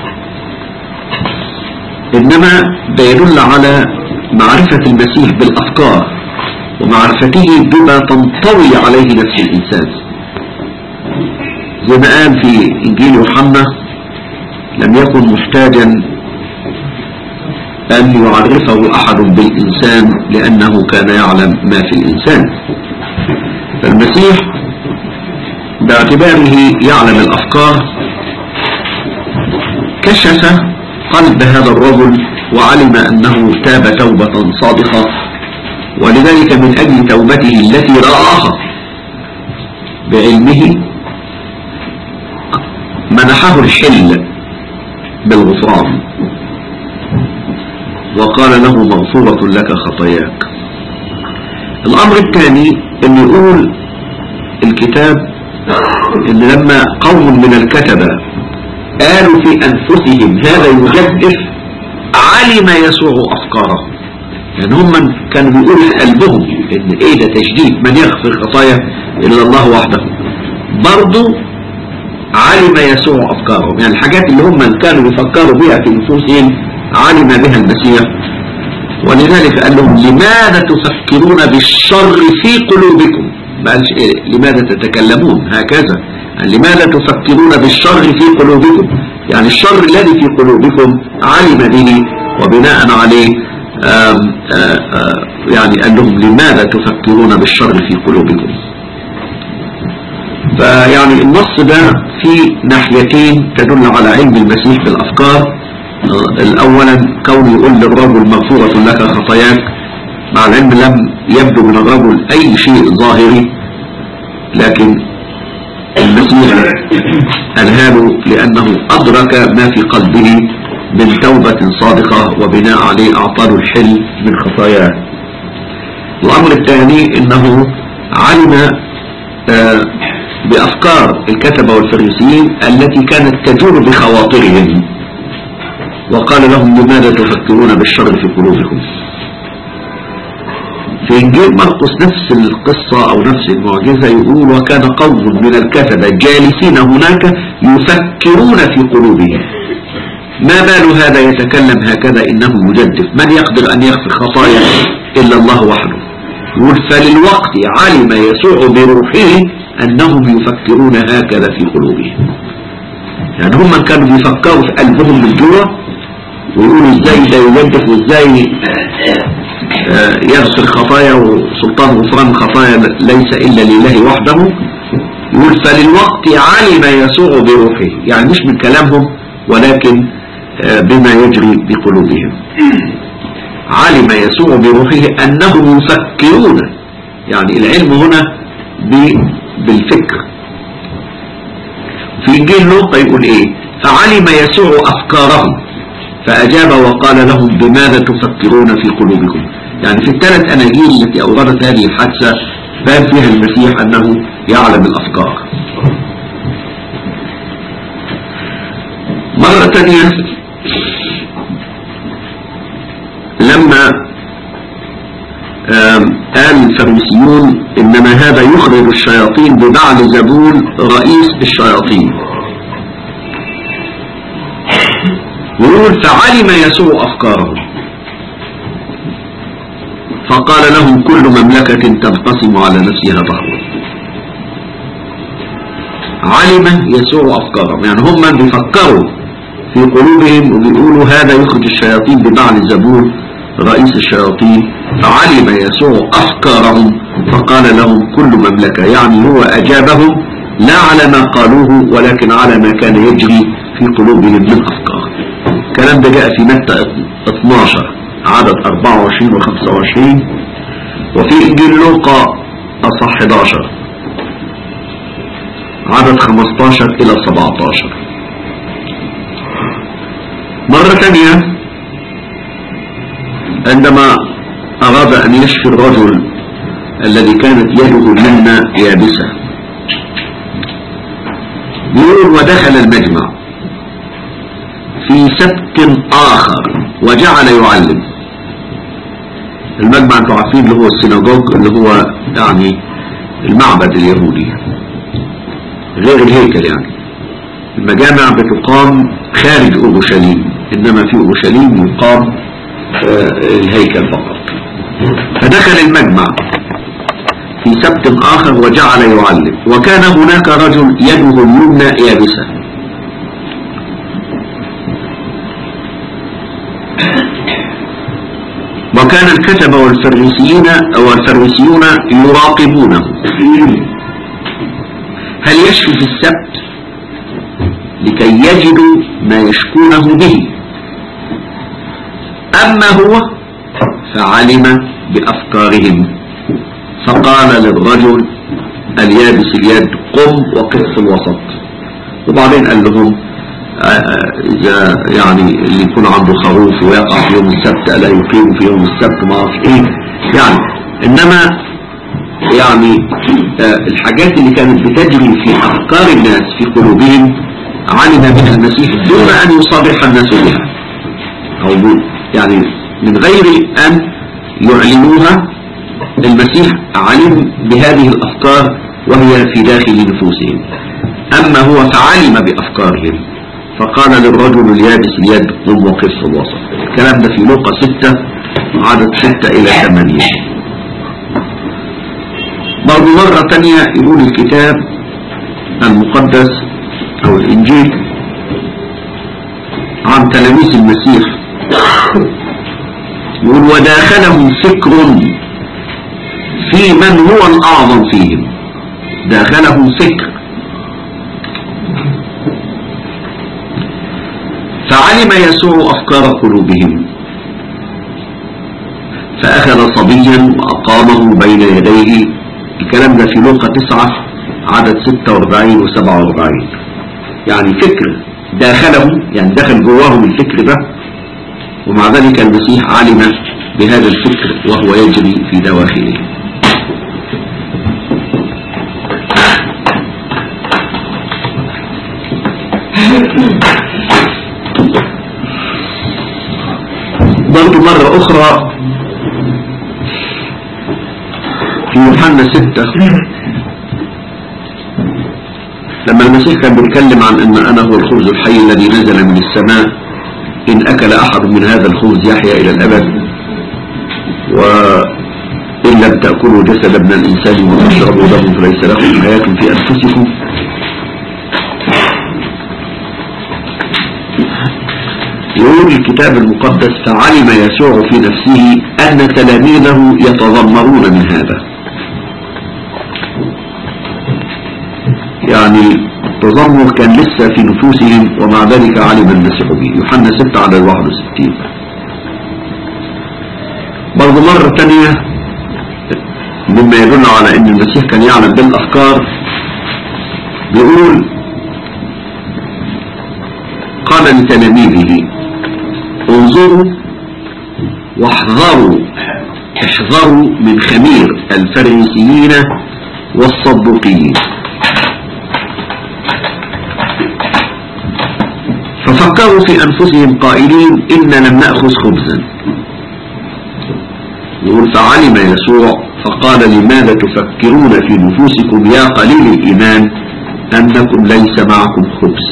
إنما ده يدل على معرفة المسيح بالأفكار ومعرفته بما تنطوي عليه نفس الإنسان زي ما قال في إنجيل يوحنا لم يكن محتاجا أن يعرفه أحد بالإنسان لأنه كان يعلم ما في الإنسان فالمسيح باعتباره يعلم الأفكار كشف قلب هذا الرجل وعلم أنه تاب توبة صادقة ولذلك من أجل توبته التي رآها بعلمه منحه الحل بالغفران وقال له مغفورة لك خطاياك الأمر الثاني أن يقول الكتاب أن لما قوم من الكتبة قالوا في أنفسهم هذا يجدف علم يسوع أفكارهم يعني هم كانوا بيقولوا في قلبهم ان ايه ده تجديد من يغفر خطايا الا الله وحده برضو علم يسوع افكارهم يعني الحاجات اللي هم كانوا بيفكروا بها في نفوسهم علم بها المسيح ولذلك قال لهم لماذا تفكرون بالشر في قلوبكم ما قالش إيه لماذا تتكلمون هكذا يعني لماذا تفكرون بالشر في قلوبكم يعني الشر الذي في قلوبكم علم به وبناء عليه آم آم يعني قال لهم لماذا تفكرون بالشر في قلوبكم فيعني النص ده في ناحيتين تدل على علم المسيح بالأفكار الأولا كون يقول للرجل مغفورة لك خطاياك مع العلم لم يبدو من الرجل أي شيء ظاهري لكن المسيح أنهاله لأنه أدرك ما في قلبه من توبة صادقة وبناء عليه أعطاه الحل من خطاياه الأمر الثاني أنه علم آه بأفكار الكتبة والفريسيين التي كانت تجور بخواطرهم وقال لهم لماذا تفكرون بالشر في قلوبكم في إنجيل مرقس نفس القصة أو نفس المعجزة يقول وكان قوم من الكتبة جالسين هناك يفكرون في قلوبهم ما بال هذا يتكلم هكذا إنه مجدف من يقدر أن يغفر خطايا إلا الله وحده يقول فللوقت علم يسوع بروحه أنهم يفكرون هكذا في قلوبهم يعني هم كانوا بيفكروا في قلبهم من جوه ويقولوا ازاي ده يجدف وازاي آه، يغفر خطايا وسلطان غفران الخطايا ليس إلا لله وحده يقول فللوقت علم يسوع بروحه يعني مش من كلامهم ولكن آه، بما يجري بقلوبهم علم يسوع بروحه أنهم يفكرون يعني العلم هنا ب- بالفكر في إنجيل لوقا يقول إيه فعلم يسوع أفكارهم فأجاب وقال لهم بماذا تفكرون في قلوبكم يعني في الثلاث أناجيل التي أوردت هذه الحادثة بان فيها المسيح أنه يعلم الأفكار مرة تانية لما آم، قال الفريسيون إنما هذا يخرج الشياطين ببعل زبون رئيس الشياطين يقول فعلم يسوع أفكارهم فقال لهم كل مملكة تنقسم على نفسها ظهر علم يسوع أفكارهم يعني هم بيفكروا في قلوبهم وبيقولوا هذا يخرج الشياطين ببعل زبون رئيس الشياطين فعلم يسوع أفكارهم فقال لهم كل مملكة يعني هو أجابهم لا على ما قالوه ولكن على ما كان يجري في قلوبهم من أفكار الكلام ده جاء في متى 12 عدد 24 و 25 وفي إنجيل لوقا أصح 11 عدد 15 إلى 17 مرة ثانية عندما أراد أن يشفي الرجل الذي كانت يده اليمنى يابسة يقول ودخل المجمع في سبت آخر وجعل يعلم المجمع انتوا عارفين اللي هو السيناجوج اللي هو يعني المعبد اليهودي غير الهيكل يعني المجامع بتقام خارج أورشليم إنما في أورشليم يقام آه، الهيكل فقط فدخل المجمع في سبت آخر وجعل يعلم وكان هناك رجل يده اليمنى يابسة وكان الكتبة والفريسيين أو الفريسيون يراقبونه هل يشفي في السبت لكي يجدوا ما يشكونه به أما هو فعلم بأفكارهم فقال للرجل اليابس اليد قم وقف في الوسط وبعدين قال لهم آه، آه، إذا يعني اللي يكون عنده خروف ويقع في يوم السبت ألا يقيم في يوم السبت ما أعرف إيه يعني إنما يعني آه، الحاجات اللي كانت بتجري في أفكار الناس في قلوبهم علم بها المسيح دون أن يصرح الناس بها أو ب- يعني من غير أن يعلنوها المسيح علم بهذه الأفكار وهي في داخل نفوسهم أما هو فعلم بأفكارهم فقال للرجل اليابس اليد قم وقف في الوسط الكلام ده في لوقا ستة عدد ستة إلى ثمانية برضو مرة تانية يقول الكتاب المقدس أو الإنجيل عن تلاميذ المسيح يقول وداخلهم فكر في من هو الأعظم فيهم داخلهم فكر فعلم يسوع أفكار قلوبهم فأخذ صبيا وأقامه بين يديه الكلام ده في لوقا 9 عدد 46 و 47 يعني فكر داخلهم يعني دخل جواهم الفكر ده ومع ذلك المسيح علم بهذا الفكر وهو يجري في دواخله برضو مرة أخرى في يوحنا ستة لما المسيح كان بيتكلم عن أن أنا هو الخبز الحي الذي نزل من السماء إن أكل أحد من هذا الخبز يحيا إلى الأبد وإن لم تأكلوا جسد ابن الإنسان وتشربوا دمه فليس لكم حياة في أنفسكم يقول الكتاب المقدس فعلم يسوع في نفسه أن تلاميذه يتذمرون من هذا يعني التذمر كان لسه في نفوسهم ومع ذلك علم المسيح به يوحنا 6 على 61 برضه مرة تانية مما يدل على ان المسيح كان يعلم بالافكار بيقول قال لتلاميذه انظروا واحذروا احذروا من خمير الفريسيين والصدوقيين ففكروا في أنفسهم قائلين إن لم نأخذ خبزا يقول فعلم يسوع فقال لماذا تفكرون في نفوسكم يا قليل الإيمان أنكم ليس معكم خبز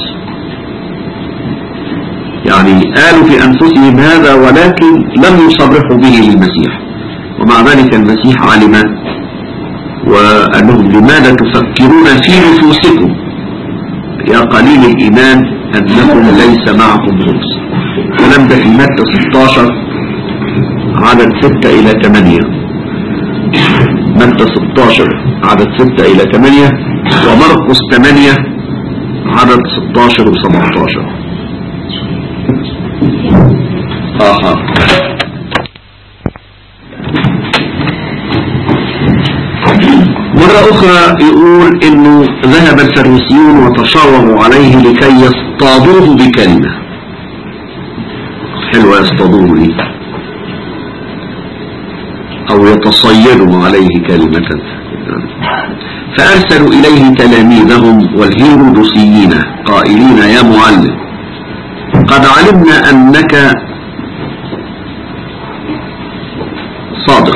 يعني قالوا في أنفسهم هذا ولكن لم يصرحوا به للمسيح ومع ذلك المسيح علم وقال لهم لماذا تفكرون في نفوسكم يا قليل الإيمان أنكم ليس معكم خبز الكلام ده في متى 16 عدد 6 إلى 8 متى 16 عدد 6 إلى 8 ومرقس 8 عدد 16 و 17 آها مرة أخرى يقول إنه ذهب الفريسيون وتشاوروا عليه لكي يصطادوه بكلمة حلوة يصطادوه دي أو يتصيدوا عليه كلمة فأرسلوا إليه تلاميذهم والهيرودوسيين قائلين يا معلم قد علمنا أنك صادق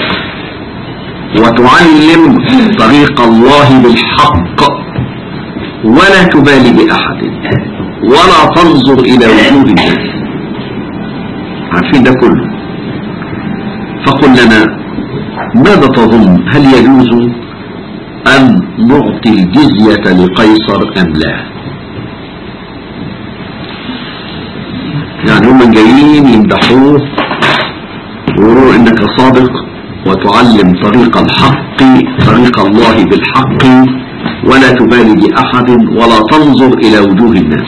وتعلم طريق الله بالحق ولا تبالي بأحد ولا تنظر إلى وجوه الناس عارفين ده كله فقل لنا ماذا تظن هل يجوز أن نعطي الجزية لقيصر أم لا يعني هم جايين يمدحوه ويقولوا انك صادق وتعلم طريق الحق طريق الله بالحق ولا تبالي بأحد ولا تنظر إلى وجوه الناس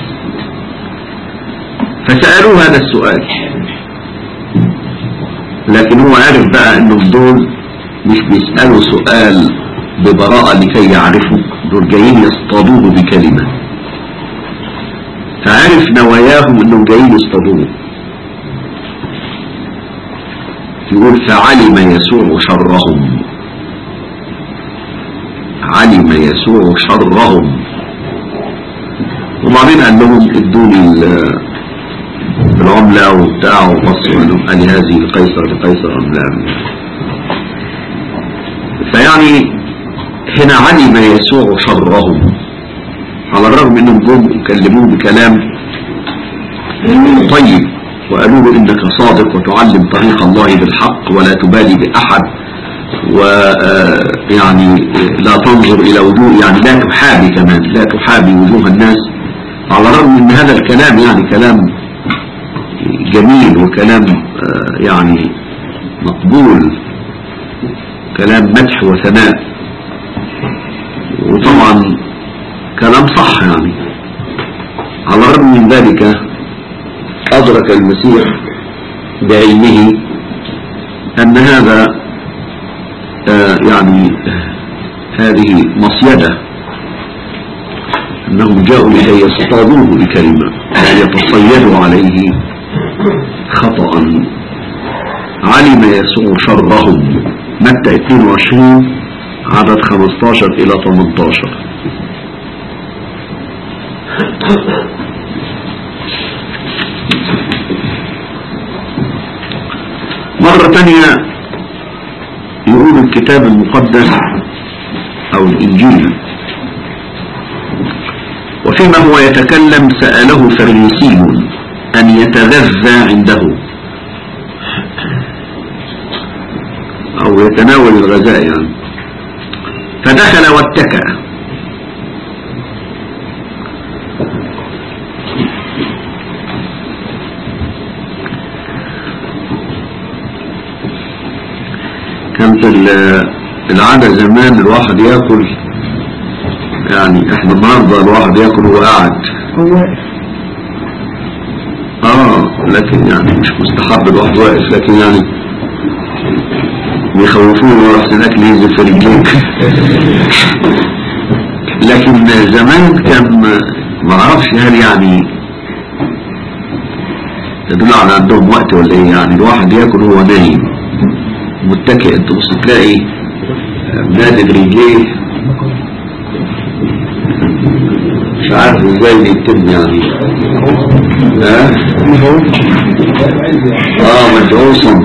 فسألوه هذا السؤال لكن هو عارف بقى انهم دول مش بيسألوا سؤال ببراءة لكي يعرفوا دول جايين يصطادوه بكلمة فعرف نواياهم انهم جايين يصطادوه يقول فعلم يسوع شرهم علم يسوع شرهم وبعدين قال لهم ادوني ال- العملة وبتاع وبصوا قال لهم قال هذه لقيصر لقيصر أم لا فيعني هنا علم يسوع شرهم على الرغم انهم جم وكلموه بكلام طيب وقالوا له انك صادق وتعلم طريق الله بالحق ولا تبالي باحد ويعني لا تنظر الى وجوه يعني لا تحابي كمان لا تحابي وجوه الناس على الرغم ان هذا الكلام يعني كلام جميل وكلام آه، يعني مقبول كلام مدح وثناء وطبعا كلام صح يعني على الرغم من ذلك أدرك المسيح بعلمه أن هذا آه، يعني هذه مصيدة أنهم جاءوا لكي يصطادوه بكلمة يتصيدوا عليه خطأ علم يسوع شرهم متى 22 عدد 15 إلى 18 مرة تانية يقول الكتاب المقدس أو الإنجيل وفيما هو يتكلم سأله فريسي أن يتغذى عنده أو يتناول الغذاء يعني فدخل واتكأ كانت ال- العادة زمان الواحد ياكل يعني احنا النهارده الواحد ياكل وهو قاعد هو واقف اه لكن يعني مش مستحب الواحد واقف لكن يعني بيخوفوني ورا احسن الاكل ينزل في رجليك لكن زمان كان ما اعرفش هل يعني تدل على عندهم وقت ولا ايه يعني الواحد ياكل وهو نايم متكئ تبص تلاقي نادب رجليه مش عارف ازاي بيتم يعني ها اه مدعوسا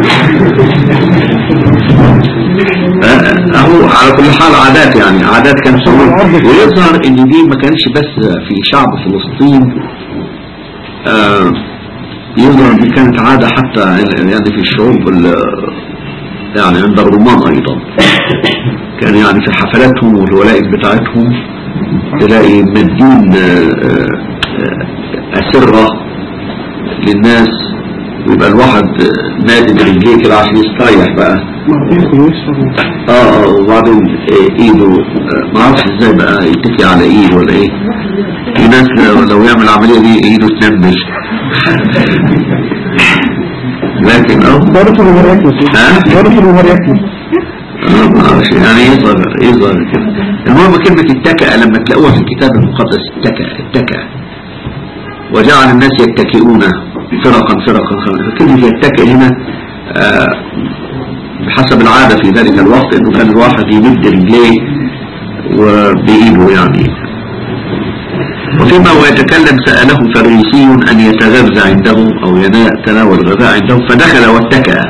آه، اهو على كل حال عادات يعني عادات كانت تقول ويظهر ان دي ما كانش بس في شعب فلسطين آه يظهر دي كانت عادة حتى يعني في الشعوب ال- يعني عند الرومان ايضا كان يعني في حفلاتهم والولائم بتاعتهم تلاقي مدين آه، آه، أسرة للناس ويبقى الواحد آه، نادي برجليه كده عشان يستريح بقى ما ياكل ويشرب اه اه وبعدين آه، ايده آه، ما اعرفش ازاي بقى يتكي على ايد ولا ايه في ناس لو- لو يعمل العملية دي ايده تنمل لكن اه ضرب النهار ياكل ها؟ ضرب النهار ياكل آه، ما اعرفش يعني يظهر يظهر كده المهم كلمة اتكأ لما تلاقوها في الكتاب المقدس اتكأ اتكأ وجعل الناس يتكئون فرقا فرقا فرقا كلمة يتكئ هنا آه، بحسب العادة في ذلك الوقت انه كان الواحد يمد رجليه وبإيده يعني وفيما هو يتكلم سأله فريسي أن يتغذى عنده أو يتناول الغذاء عنده فدخل واتكأ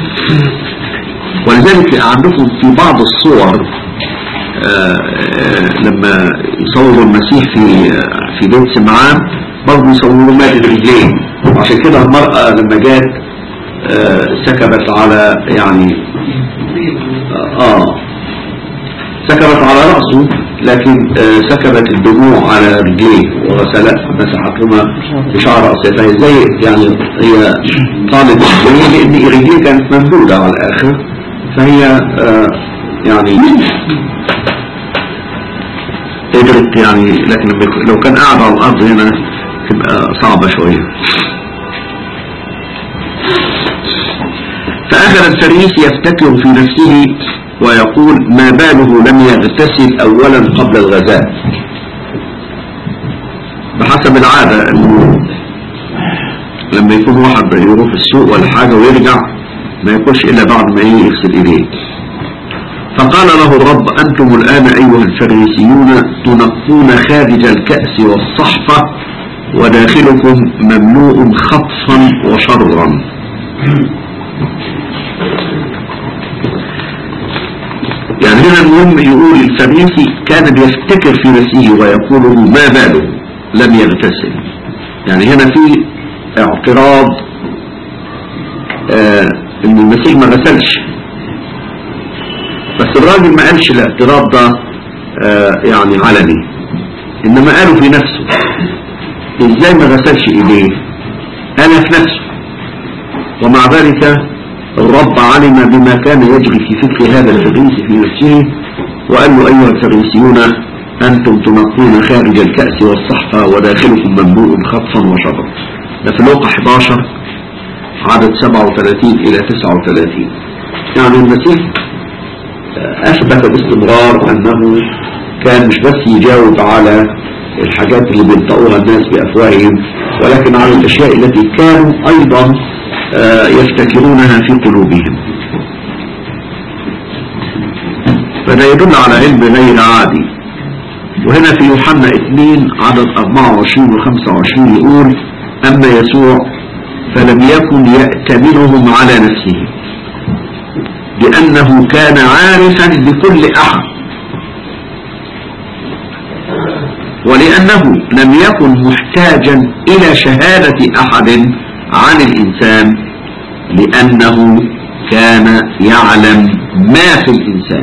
ولذلك عندكم في بعض الصور آه، آه، لما يصوروا المسيح في آه، في بيت سمعان برضه يصوروا مادة رجلين وعشان كده المرأة لما جات آه، سكبت على يعني اه سكبت على رأسه لكن آه، سكبت الدموع على رجليه وغسلت مسحتهما بشعر رأسه فهي زي يعني هي طالت رجليه لأن رجليه كانت ممدودة على الآخر فهي آه، يعني قدرت يعني لكن لما يكون- لو كان قاعد على الأرض هنا تبقى صعبة شوية فأخذ الفريس يفتكر في نفسه ويقول ما باله لم يغتسل أولا قبل الغذاء بحسب العادة إنه لما يكون واحد يروح السوق ولا حاجة ويرجع ما ياكلش إلا بعد ما إيه يغسل إيديه فقال له الرب أنتم الآن أيها الفريسيون تنقون خارج الكأس والصحفة وداخلكم مملوء خطفا وشرا يعني هنا المهم يقول الفريسي كان بيفتكر في نفسه ويقول ما باله لم يغتسل يعني هنا في اعتراض آه ان المسيح ما غسلش بس الراجل ما قالش الاعتراض ده آه يعني علني انما قاله في نفسه ازاي ما غسلش ايديه قالها في نفسه ومع ذلك الرب علم بما كان يجري في فكر هذا الفريسي في نفسه وقال له أيها الفريسيون أنتم تنقون خارج الكأس والصحفة وداخلكم مملوء خطفا وشرا ده في لوقا 11 عدد 37 إلى 39 يعني المسيح أثبت باستمرار أنه كان مش بس يجاوب على الحاجات اللي بينطقوها الناس بأفواههم ولكن على الأشياء التي كانوا أيضا آه، يفتكرونها في قلوبهم فده يدل على علم غير عادي وهنا في يوحنا 2 عدد 24 و 25 يقول أما يسوع فلم يكن يأتمنهم على نفسه لأنه كان عارفا بكل أحد ولأنه لم يكن محتاجا إلى شهادة أحد عن الإنسان لأنه كان يعلم ما في الإنسان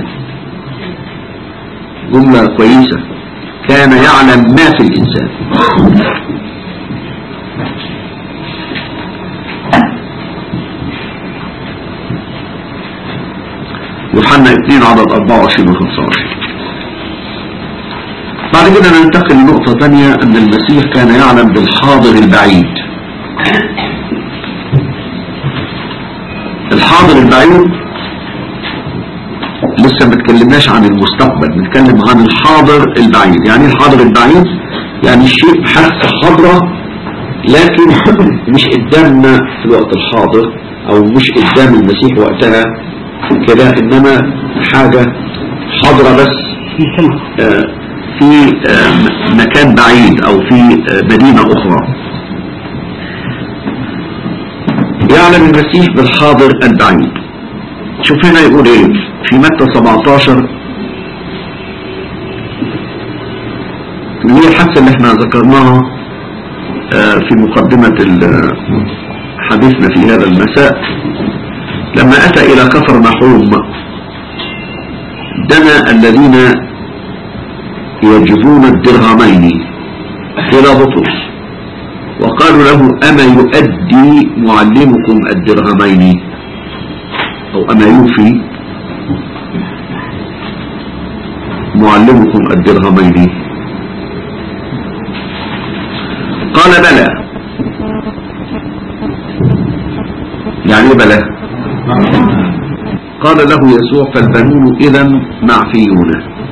جملة كويسة كان يعلم ما في الإنسان يوحنا 2 عدد 24 و 25 بعد كده ننتقل لنقطة ثانية أن المسيح كان يعلم بالحاضر البعيد الحاضر البعيد لسه ما اتكلمناش عن المستقبل بنتكلم عن الحاضر البعيد يعني ايه الحاضر البعيد يعني شيء حادثة حاضرة لكن مش قدامنا في الوقت الحاضر او مش قدام المسيح وقتها كده انما حاجة حاضرة بس في سمع آه، في آه، م- مكان بعيد او في آه، مدينة اخرى يعلم المسيح بالحاضر البعيد شوف هنا يقول ايه في متى 17 اللي هي الحادثة اللي احنا ذكرناها آه، في مقدمة ال- حديثنا في هذا المساء لما أتى إلى كفر نحوم دنا الذين يجبون الدرهمين إلى بطرس وقالوا له أما يؤدي معلمكم الدرهمين أو أما يوفي معلمكم الدرهمين قال بلى يعني إيه بلى قال له يسوع فالبنون إذا معفيون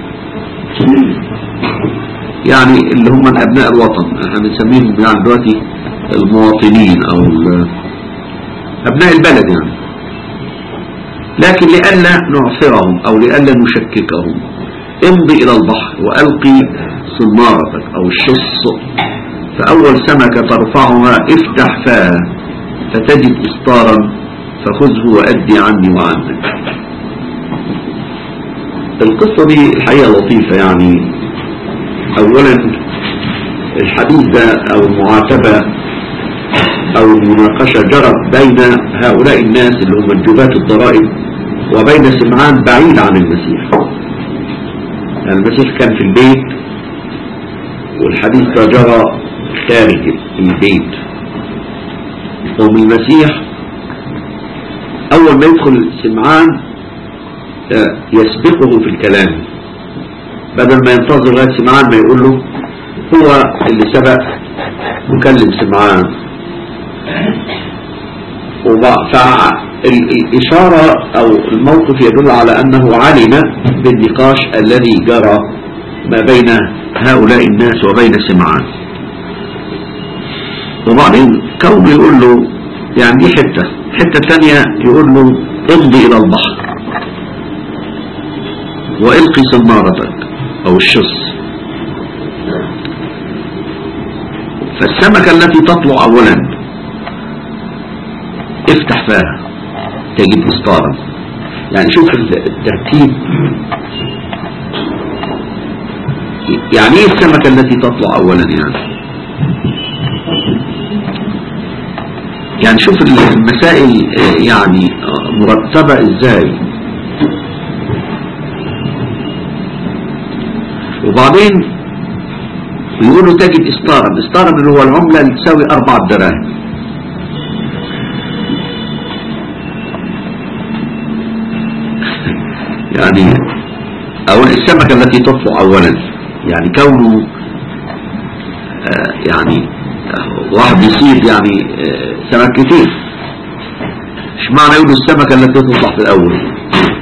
يعني اللي هم من أبناء الوطن احنا بنسميهم يعني دلوقتي المواطنين أو ال- أبناء البلد يعني لكن لئلا نعثرهم أو لئلا نشككهم امضي إلى البحر وألقي صنارتك أو الشص فأول سمكة ترفعها افتح فاها فتجد إسطارا فخذه وأدي عني وعنك القصة دي الحقيقة لطيفة يعني أولا الحديث ده أو المعاتبة أو المناقشة جرت بين هؤلاء الناس اللي هم الجباة الضرائب وبين سمعان بعيد عن المسيح يعني المسيح كان في البيت والحديث ده جرى خارج البيت قوم المسيح أول ما يدخل سمعان آه، يسبقه في الكلام بدل ما ينتظر لغاية سمعان ما يقول له هو اللي سبق مكلم سمعان فالإشارة أو الموقف يدل على أنه علم بالنقاش الذي جرى ما بين هؤلاء الناس وبين سمعان وبعدين كونه يقول له يعني دي حتة حتة تانية يقول له امضي إلى البحر وإلقي صنارتك أو الشص فالسمكة التي تطلع أولا افتح فاها تجد إسطارا يعني شوف الترتيب يعني ايه السمكة التي تطلع أولا يعني يعني شوف المسائل آه، يعني آه، مرتبة ازاي وبعدين يقولوا تجد استارا استارا اللي هو العملة اللي تساوي أربع دراهم يعني أو السمكة التي تطلع أولا يعني كونه آه، يعني آه، واحد يصيد يعني آه، سمك كتير ايش معنى يقولوا السمكة التي تطلع في الأول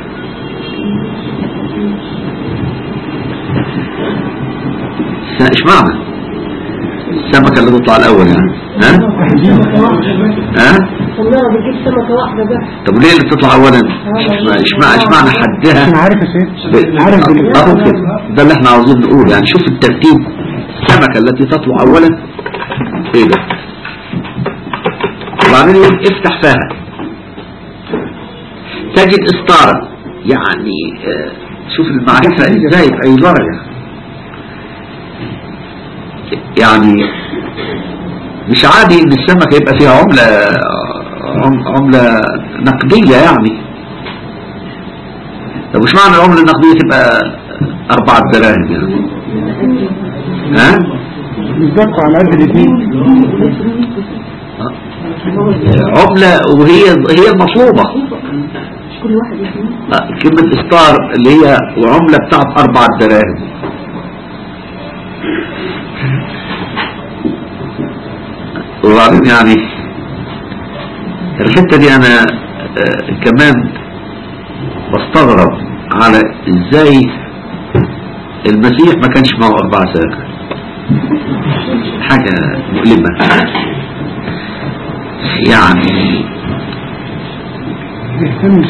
س- ايش معنى السمكة اللي تطلع الأول يعني ها ها والله بتجيب سمكة واحدة بس طب ليه اللي تطلع أولا ايش معنى ايش معنى حدها انا عارف يا سيد عارف بال- أهو كده ده اللي احنا عاوزين نقول يعني شوف الترتيب السمكة التي تطلع أولا ايه ده وبعدين يقول افتح فاها تجد استارة يعني آه، شوف المعرفة ازاي في اي درجة يعني مش عادي ان السمكة يبقى فيها عملة عم- عملة نقدية يعني طب مش معنى العملة النقدية تبقى أربعة دراهم يعني ها؟ بالظبط على قد الاثنين عملة وهي هي المطلوبة كل واحد يسمع آه، كلمة إفطار اللي هي وعملة بتاعت أربعة دراهم وبعدين يعني الحتة دي أنا آه، كمان بستغرب على إزاي المسيح ما كانش معه أربعة ساكر حاجة مؤلمة يعني يهتمش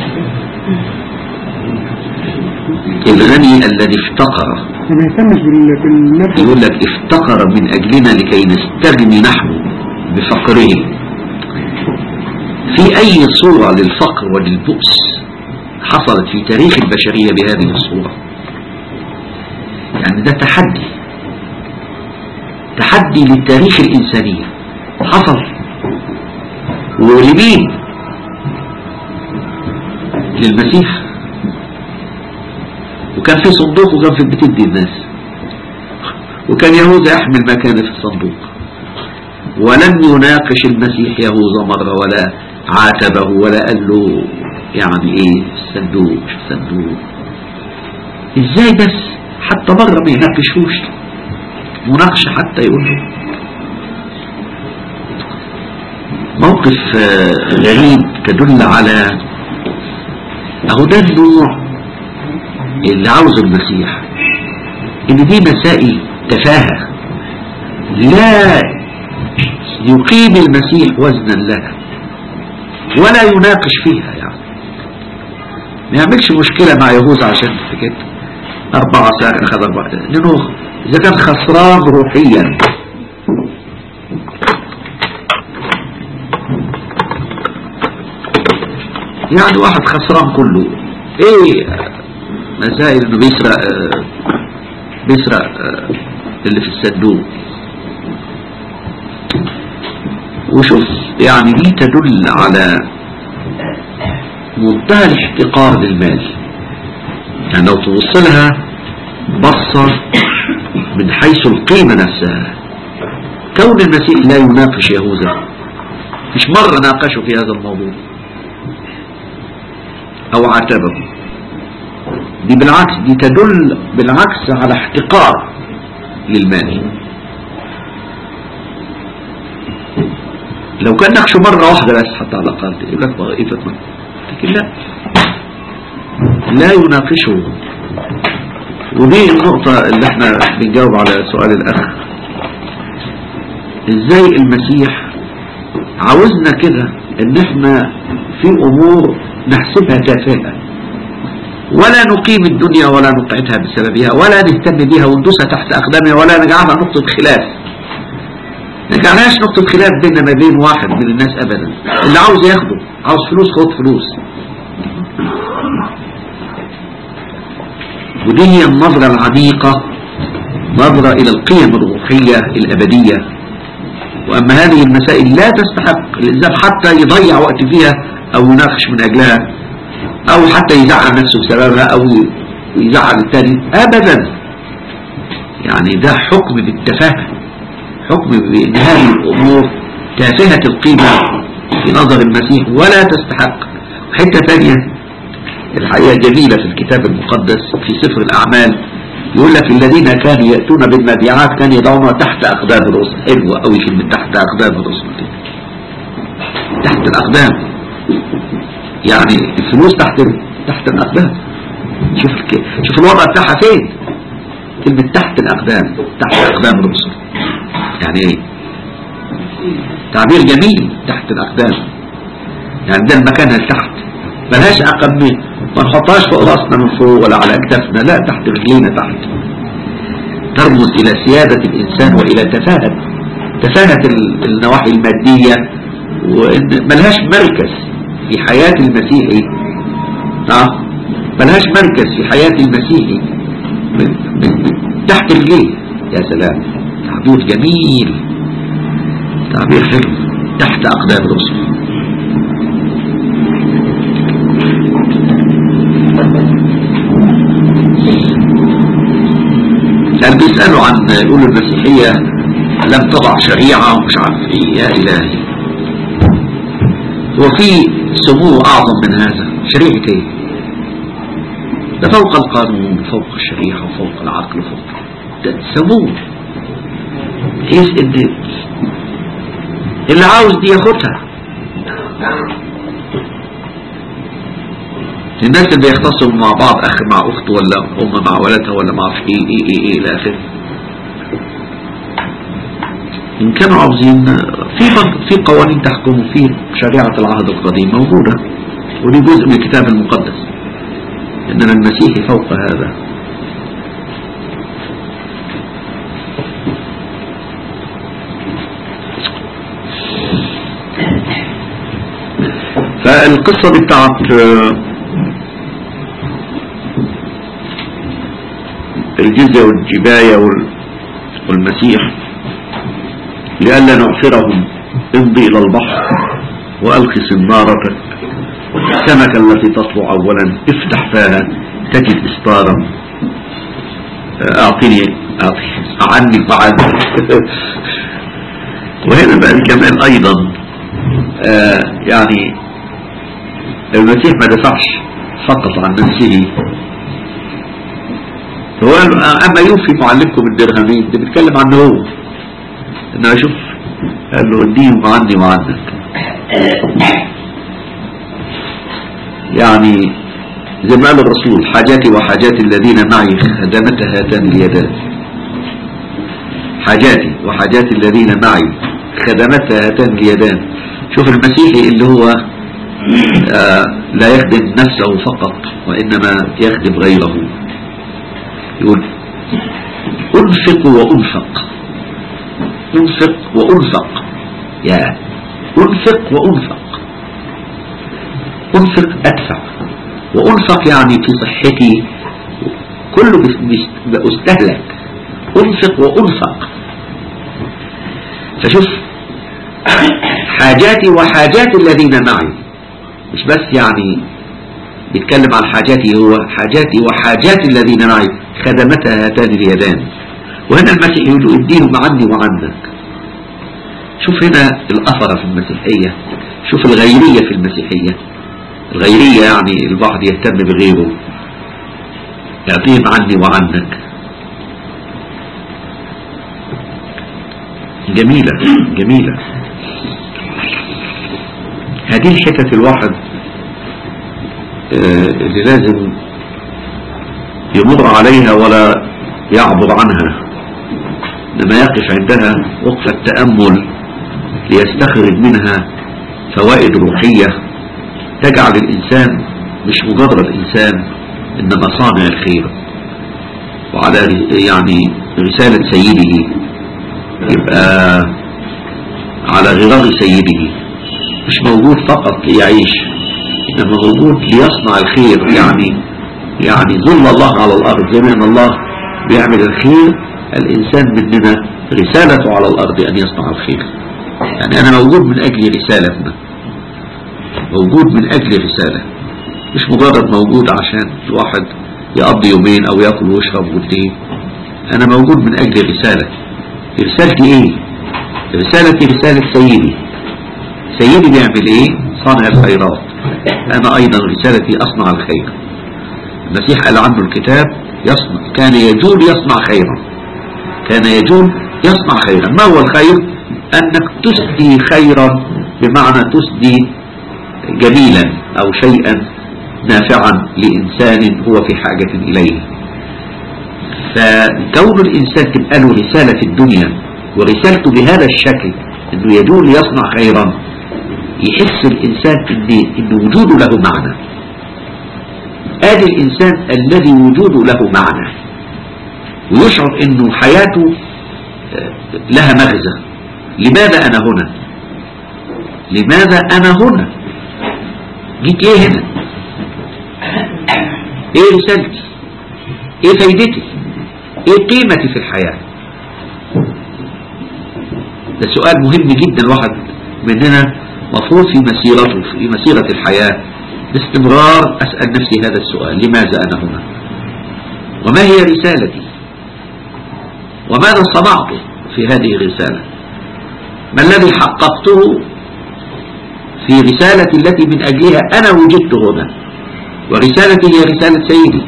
الغني الذي افتقر ما يهتمش بال- بالنفس يقول لك افتقر من أجلنا لكي نستغني نحن بفقره في أي صورة للفقر وللبؤس حصلت في تاريخ البشرية بهذه الصورة يعني ده تحدي تحدي للتاريخ الإنسانية حصل ولمين للمسيح وكان في صندوق وكان في بتدي الناس وكان يهوذا يحمل ما كان في الصندوق ولم يناقش المسيح يهوذا مرة ولا عاتبه ولا قال له يعني ايه الصندوق مش الصندوق ازاي بس حتى مرة ما يناقشوش مناقشة حتى يقول له موقف آه، غريب تدل على اهو ده النوع اللي عاوزه المسيح ان دي مسائل تفاهة لا يقيم المسيح وزنا لها ولا يناقش فيها يعني ما يعملش مشكلة مع يهوذا عشان في كده أربعة ساعة أخذ أربعة لأنه إذا كان خسران روحيا يعني واحد خسران كله ايه مسائل انه بيسرق آه، بيسرق آه، اللي في الصندوق وشوف يعني دي تدل على منتهى الاحتقار للمال يعني لو تبص لها بصة من حيث القيمة نفسها كون المسيح لا يناقش يهوذا مش مرة ناقشه في هذا الموضوع او عاتبه دي بالعكس دي تدل بالعكس على احتقار للمال لو كان نقشه مرة واحدة بس حتى على الأقل يقول لك ضعيفة ما لكن لا لا يناقشه ودي النقطة اللي احنا بنجاوب على سؤال الأخ ازاي المسيح عاوزنا كده ان احنا في امور نحسبها تافهة ولا نقيم الدنيا ولا نقعدها بسببها ولا نهتم بها وندوسها تحت أقدامها ولا نجعلها نقطة خلاف نجعلهاش نقطة خلاف بيننا ما بين واحد من الناس أبدا اللي عاوز ياخده عاوز فلوس خد فلوس ودي هي النظرة العميقة نظرة إلى القيم الروحية الأبدية وأما هذه المسائل لا تستحق الإنسان حتى يضيع وقت فيها أو يناقش من أجلها أو حتى يزعل نفسه بسببها أو يزعل التاني أبدا يعني ده حكم بالتفاهة حكم بأن هذه الأمور تافهة القيمة في نظر المسيح ولا تستحق حتة ثانية الحقيقة جميلة في الكتاب المقدس في سفر الأعمال يقول لك الذين كانوا يأتون بالمبيعات كانوا يضعونها تحت أقدام الرسل حلوة أوي كلمة تحت أقدام الرسل دي. تحت الأقدام يعني الفلوس تحت تحت الأقدام شوف الك- شوف الوضع بتاعها فين كلمة تحت الأقدام تحت أقدام الرسل يعني ايه تعبير جميل تحت الأقدام يعني ده المكان اللي تحت ملهاش أقل من ما نحطهاش فوق راسنا من فوق ولا على أكتافنا لا تحت رجلينا تحت ترمز إلى سيادة الإنسان وإلى تفاهة تفاهة ال- النواحي المادية وإن ملهاش مركز في حياة المسيحي اه ملهاش مركز في حياة المسيحي من من من تحت رجليه يا سلام تعبير جميل تعبير حلو تحت أقدام الرسل كان بيسألوا عن يقولوا المسيحية لم تضع شريعة ومش عارف ايه يا إلهي وفي سمو أعظم من هذا شريعة ايه ده فوق القانون فوق الشريعة وفوق العقل وفوق ده سمو بحيث ان اللي عاوز دي ياخدها الناس اللي بيختصموا مع بعض اخ مع اخته ولا ام مع ولدها ولا ما اعرفش ايه ايه ايه ايه الى اخره ان كانوا عاوزين في في قوانين تحكم في شريعة العهد القديم موجودة ودي جزء من الكتاب المقدس اننا المسيحي فوق هذا فالقصة دي بتاعت الجزية والجباية والمسيح لئلا نعثرهم امضي إلى البحر وألقي سنارتك السمكة التي تطلع أولا افتح فاها تجد إسطارا أعطيني أعطي عني وعنك وهنا بقى كمان أيضا آه يعني المسيح ما دفعش فقط عن نفسه هو أما يوفي معلمكم الدرهمين ده بيتكلم عنه هو انه اشوف قال له اديهم عني وعنك يعني زي ما قال الرسول حاجاتي وحاجات الذين معي خدمت هاتان اليدان حاجاتي وحاجات الذين معي خدمت هاتان اليدان شوف المسيحي اللي هو آه لا يخدم نفسه فقط وإنما يخدم غيره يقول أنفق وأنفق أنفق وأنفق يا أنفق وأنفق أنفق أدفع وأنفق يعني في صحتي كله بأستهلك أنفق وأنفق فشوف حاجاتي وحاجات الذين معي مش بس يعني بيتكلم عن حاجاتي هو حاجاتي وحاجات الذين معي خدمتها هاتان اليدان وهنا المسيح يقول له اديهم عني وعنك شوف هنا الأثر في المسيحية شوف الغيرية في المسيحية الغيرية يعني البعض يهتم بغيره يعطيهم عني وعنك جميلة جميلة هذه الحتة الواحد اللي لازم يمر عليها ولا يعبر عنها لما يقف عندها وقفة تأمل ليستخرج منها فوائد روحية تجعل الإنسان مش مجرد إنسان إنما صانع الخير وعلى يعني رسالة سيده يبقى على غرار سيده مش موجود فقط ليعيش إنما موجود ليصنع الخير يعني يعني ظل الله على الأرض زي ما الله بيعمل الخير الإنسان مننا رسالته على الأرض أن يصنع الخير يعني أنا موجود من أجل رسالتنا موجود من أجل رسالة مش مجرد موجود عشان الواحد يقضي يومين أو يأكل ويشرب ودين أنا موجود من أجل رسالة رسالتي إيه رسالتي رسالة سيدي سيدي بيعمل إيه صانع الخيرات أنا أيضا رسالتي أصنع الخير المسيح قال عنه الكتاب يصنع كان يجول يصنع خيرا كان يجول يصنع خيرا ما هو الخير أنك تسدي خيرا بمعنى تسدي جميلا أو شيئا نافعا لإنسان هو في حاجة إليه فكون الإنسان تبقى له رسالة في الدنيا ورسالته بهذا الشكل أنه يجول يصنع خيرا يحس الإنسان إن, إن وجوده له معنى آدي الإنسان الذي وجوده له معنى ويشعر أنه حياته لها مغزى لماذا أنا هنا لماذا أنا هنا جيت ليه هنا ايه رسالتي ايه فايدتي ايه قيمتي في الحياة ده سؤال مهم جدا واحد مننا مفروض في مسيرته في مسيرة الحياة باستمرار أسأل نفسي هذا السؤال لماذا أنا هنا وما هي رسالتي وماذا صنعت في هذه الرسالة ما الذي حققته في رسالتي التي من أجلها أنا وجدت هنا ورسالتي هي رسالة سيدي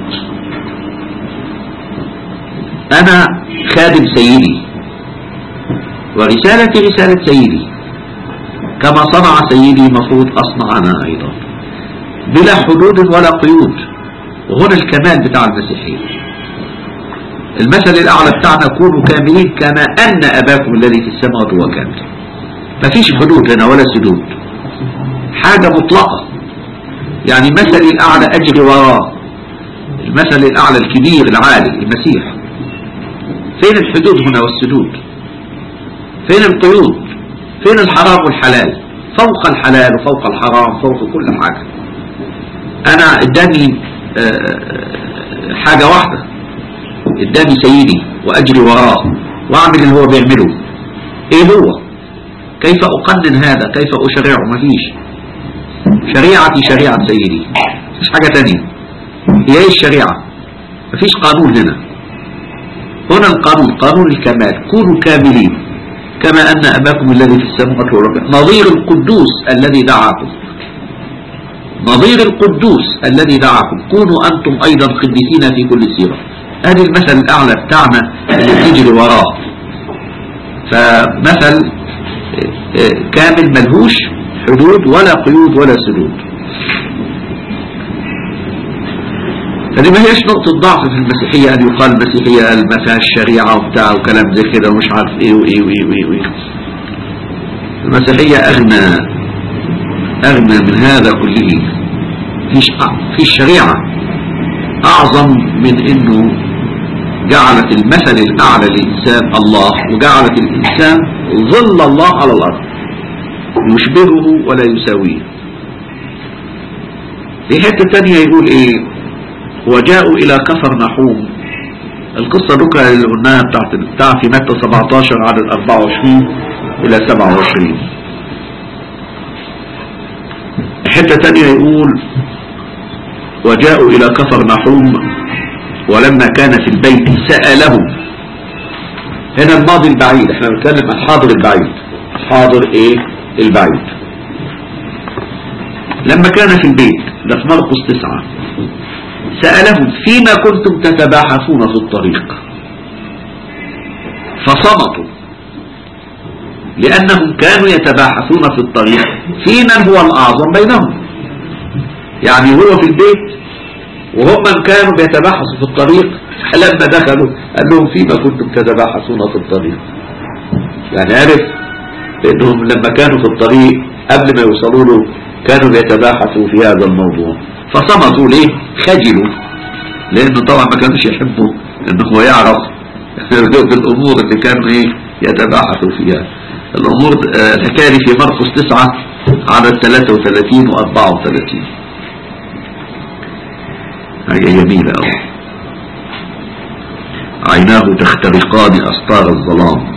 أنا خادم سيدي ورسالتي رسالة سيدي كما صنع سيدي مفروض أصنع أنا أيضا بلا حدود ولا قيود وهنا الكمال بتاع المسيحية المثل الأعلى بتاعنا كونوا كاملين كما أن أباكم الذي في السماء هو كامل مفيش حدود هنا ولا سدود حاجة مطلقة يعني مثل الأعلى أجري وراه المثل الأعلى الكبير العالي المسيح فين الحدود هنا والسدود فين القيود فين الحرام والحلال فوق الحلال وفوق الحرام فوق كل حاجة أنا اداني حاجة واحدة اداني سيدي وأجري وراه وأعمل اللي هو بيعمله إيه هو كيف أقنن هذا كيف أشرعه مفيش شريعتي شريعة سيدي مفيش حاجة تانية هي ايه الشريعة مفيش قانون هنا هنا القانون قانون الكمال كونوا كاملين كما أن أباكم الذي في السماء والأرض نظير القدوس الذي دعاكم نظير القدوس الذي دعاكم كونوا أنتم أيضا قديسين في كل سيرة هذه المثل الأعلى بتاعنا اللي تجري وراه فمثل كامل ملهوش حدود ولا قيود ولا سدود فدي ما هيش نقطة ضعف في المسيحية أن يقال المسيحية ما فيهاش شريعة وبتاع وكلام زي كده ومش عارف إيه وإيه وإيه وإيه, وإيه. المسيحية أغنى أغنى من هذا كله فيش فيش شريعة أعظم من إنه جعلت المثل الأعلى للإنسان الله وجعلت الإنسان ظل الله على الأرض يشبهه ولا يساويه في حتة تانية يقول إيه وجاءوا إلى كفر نحوم القصة دكرة اللي قلناها بتاعت بتاع في متى 17 عدد 24 إلى 27 حتة تانية يقول وجاءوا إلى كفر نحوم ولما كان في البيت سألهم هنا الماضي البعيد احنا بنتكلم عن الحاضر البعيد حاضر ايه البعيد لما كان في البيت ده في مرقس تسعة سألهم فيما كنتم تتباحثون في الطريق فصمتوا لأنهم كانوا يتباحثون في الطريق في من هو الأعظم بينهم يعني هو في البيت وهم كانوا بيتباحثوا في الطريق فلما دخلوا قال لهم فيما كنتم تتباحثون في الطريق يعني عرف انهم لما كانوا في الطريق قبل ما يوصلوا له كانوا بيتباحثوا في هذا الموضوع فصمتوا ليه خجلوا لانه طبعا ما كانوش يحبوا ان هو يعرف بالامور اللي كانوا ايه يتباحثوا فيها الامور الحكايه دي في مرقس 9 عدد 33 و 34 هي جميلة أوي عيناه تخترقان أستار الظلام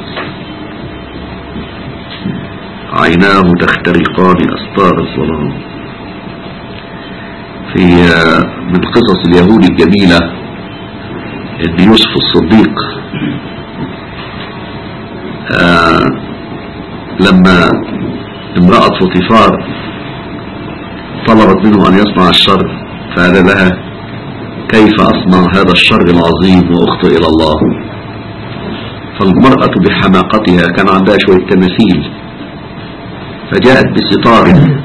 عيناه تخترقان أستار الظلام في من قصص اليهود الجميلة ان يوسف الصديق آه لما امرأة فطيفار طلبت منه ان يصنع الشر فقال لها كيف اصنع هذا الشر العظيم واخطئ الى الله فالمرأة بحماقتها كان عندها شوية تماثيل فجاءت بستار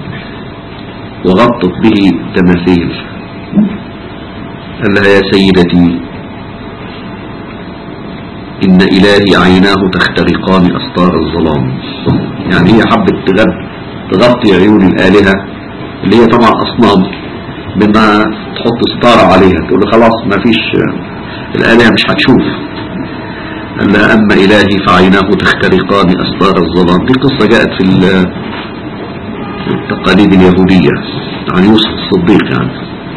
وغطت به تماثيل قال لها يا سيدتي إن إلهي عيناه تخترقان أستار الظلام يعني هي حبت تغب تغطي عيون الآلهة اللي هي طبعا أصنام بما تحط ستارة عليها تقول له خلاص ما فيش الآلهة مش هتشوف قال لها أما إلهي فعيناه تخترقان أستار الظلام دي قصة جاءت في التقاليد اليهودية عن يوسف الصديق يعني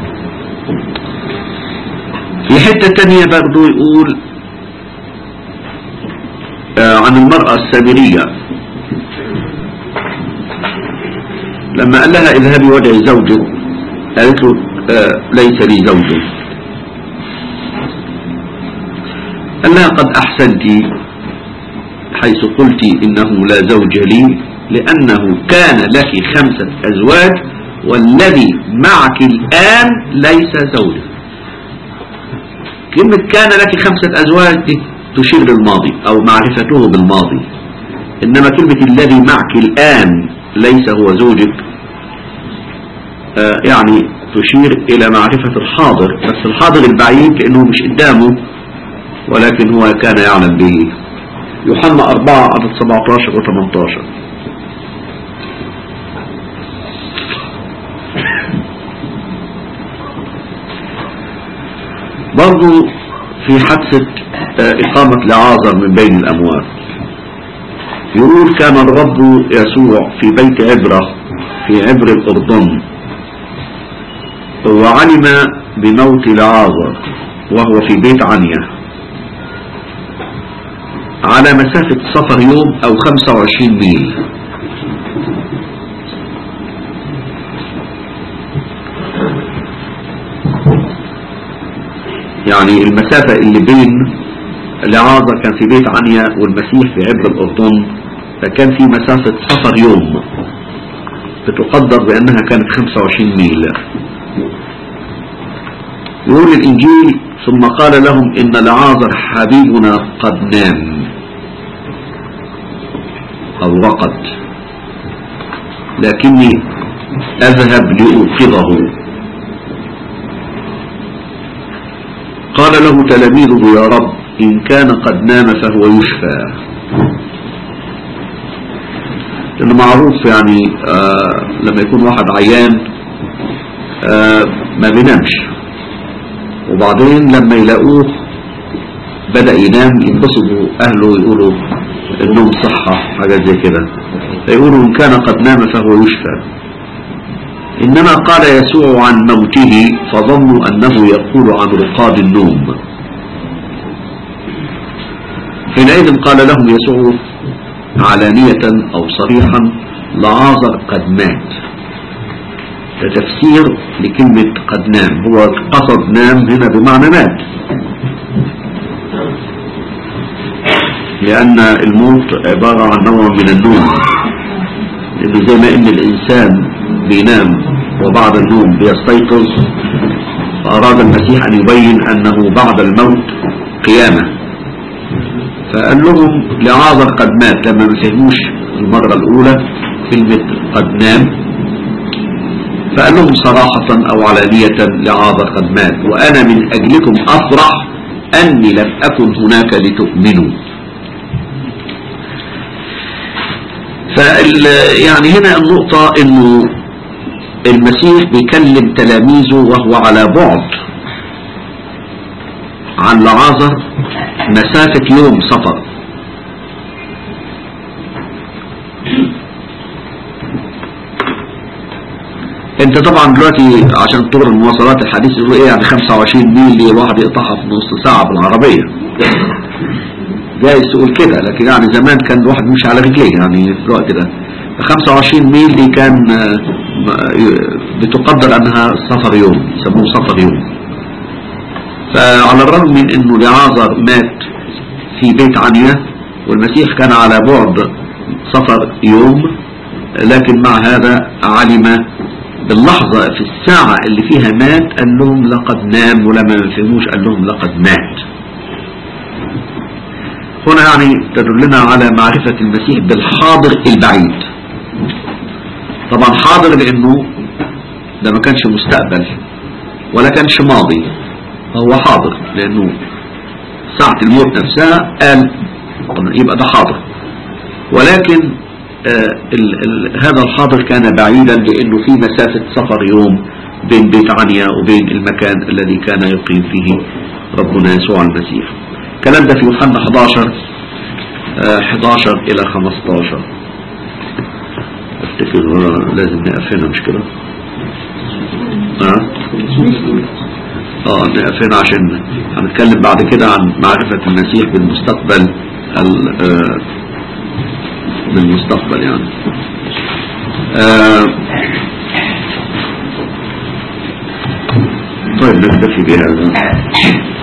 في حتة تانية برضو يقول آه عن المرأة السامرية لما قال لها اذهبي وادعي زوجك قالت له آه ليس لي زوج قال لها قد أحسنت حيث قلت إنه لا زوج لي لأنه كان لك خمسة أزواج والذي معك الآن ليس زوجك كلمة كان لك خمسة أزواج دي تشير للماضي أو معرفته بالماضي إنما كلمة الذي معك الآن ليس هو زوجك آه يعني تشير إلى معرفة الحاضر بس الحاضر البعيد كأنه مش قدامه ولكن هو كان يعلم به يوحنا 4 عدد 17 و 18 برضو في حادثة آه، إقامة لعازر من بين الأموات يقول كان الرب يسوع في بيت عبرة في عبر الأردن وعلم بموت لعازر وهو في بيت عنيا على مسافة سفر يوم أو 25 ميل يعني المسافة اللي بين لعازر كان في بيت عنيا والمسيح في عبر الأردن فكان في مسافة سفر يوم بتقدر بأنها كانت 25 ميل يقول الإنجيل ثم قال لهم إن لعازر حبيبنا قد نام أو رقد لكني أذهب لأوقظه قال له تلاميذه يا رب إن كان قد نام فهو يشفى لأنه معروف يعني آه لما يكون واحد عيان آه ما بينامش وبعدين لما يلاقوه بدأ ينام ينبسطوا أهله يقولوا النوم صحة حاجات زي كده فيقولوا إن كان قد نام فهو يشفى إنما قال يسوع عن موته فظنوا أنه يقول عن رقاد النوم حينئذ قال لهم يسوع علانية أو صريحا لعازر قد مات ده تفسير لكلمة قد نام هو قصد نام هنا بمعنى مات لأن الموت عبارة عن نوع من النوم لأنه زي ما إن الإنسان بينام وبعد النوم بيستيقظ فأراد المسيح أن يبين أنه بعد الموت قيامة فقال لهم لعازر قد مات لما ما فهموش المرة الأولى كلمة قد نام فقال لهم صراحة أو علانية لعازر قد مات وأنا من أجلكم أفرح أني لم أكن هناك لتؤمنوا فال يعني هنا النقطة انه المسيح بيكلم تلاميذه وهو على بعد عن لعازر مسافة يوم سفر انت طبعا دلوقتي عشان طور المواصلات الحديث يقول ايه يعني 25 ميل اللي الواحد يقطعها في نص ساعة بالعربية جايز تقول كده لكن يعني زمان كان الواحد مش على رجليه يعني في الوقت ده 25 ميل دي كان بتقدر انها سفر يوم يسموه سفر يوم فعلى الرغم من انه لعازر مات في بيت عنيا والمسيح كان على بعد سفر يوم لكن مع هذا علم باللحظة في الساعة اللي فيها مات قال لهم لقد نام ولما ما فهموش قال لهم لقد مات هنا يعني تدلنا على معرفة المسيح بالحاضر البعيد طبعا حاضر لانه ده ما كانش مستقبل ولا كانش ماضي هو حاضر لانه ساعة الموت نفسها قال يبقى ده حاضر ولكن آه ال ال هذا الحاضر كان بعيدا لانه في مسافة سفر يوم بين بيت عنيا وبين المكان الذي كان يقيم فيه ربنا يسوع المسيح الكلام ده في يوحنا 11 آه 11 الى 15 افتكر لازم نقف هنا مش كده اه اه نقف هنا عشان هنتكلم بعد كده عن معرفة المسيح بالمستقبل ال آه بالمستقبل يعني آه طيب نكتفي بهذا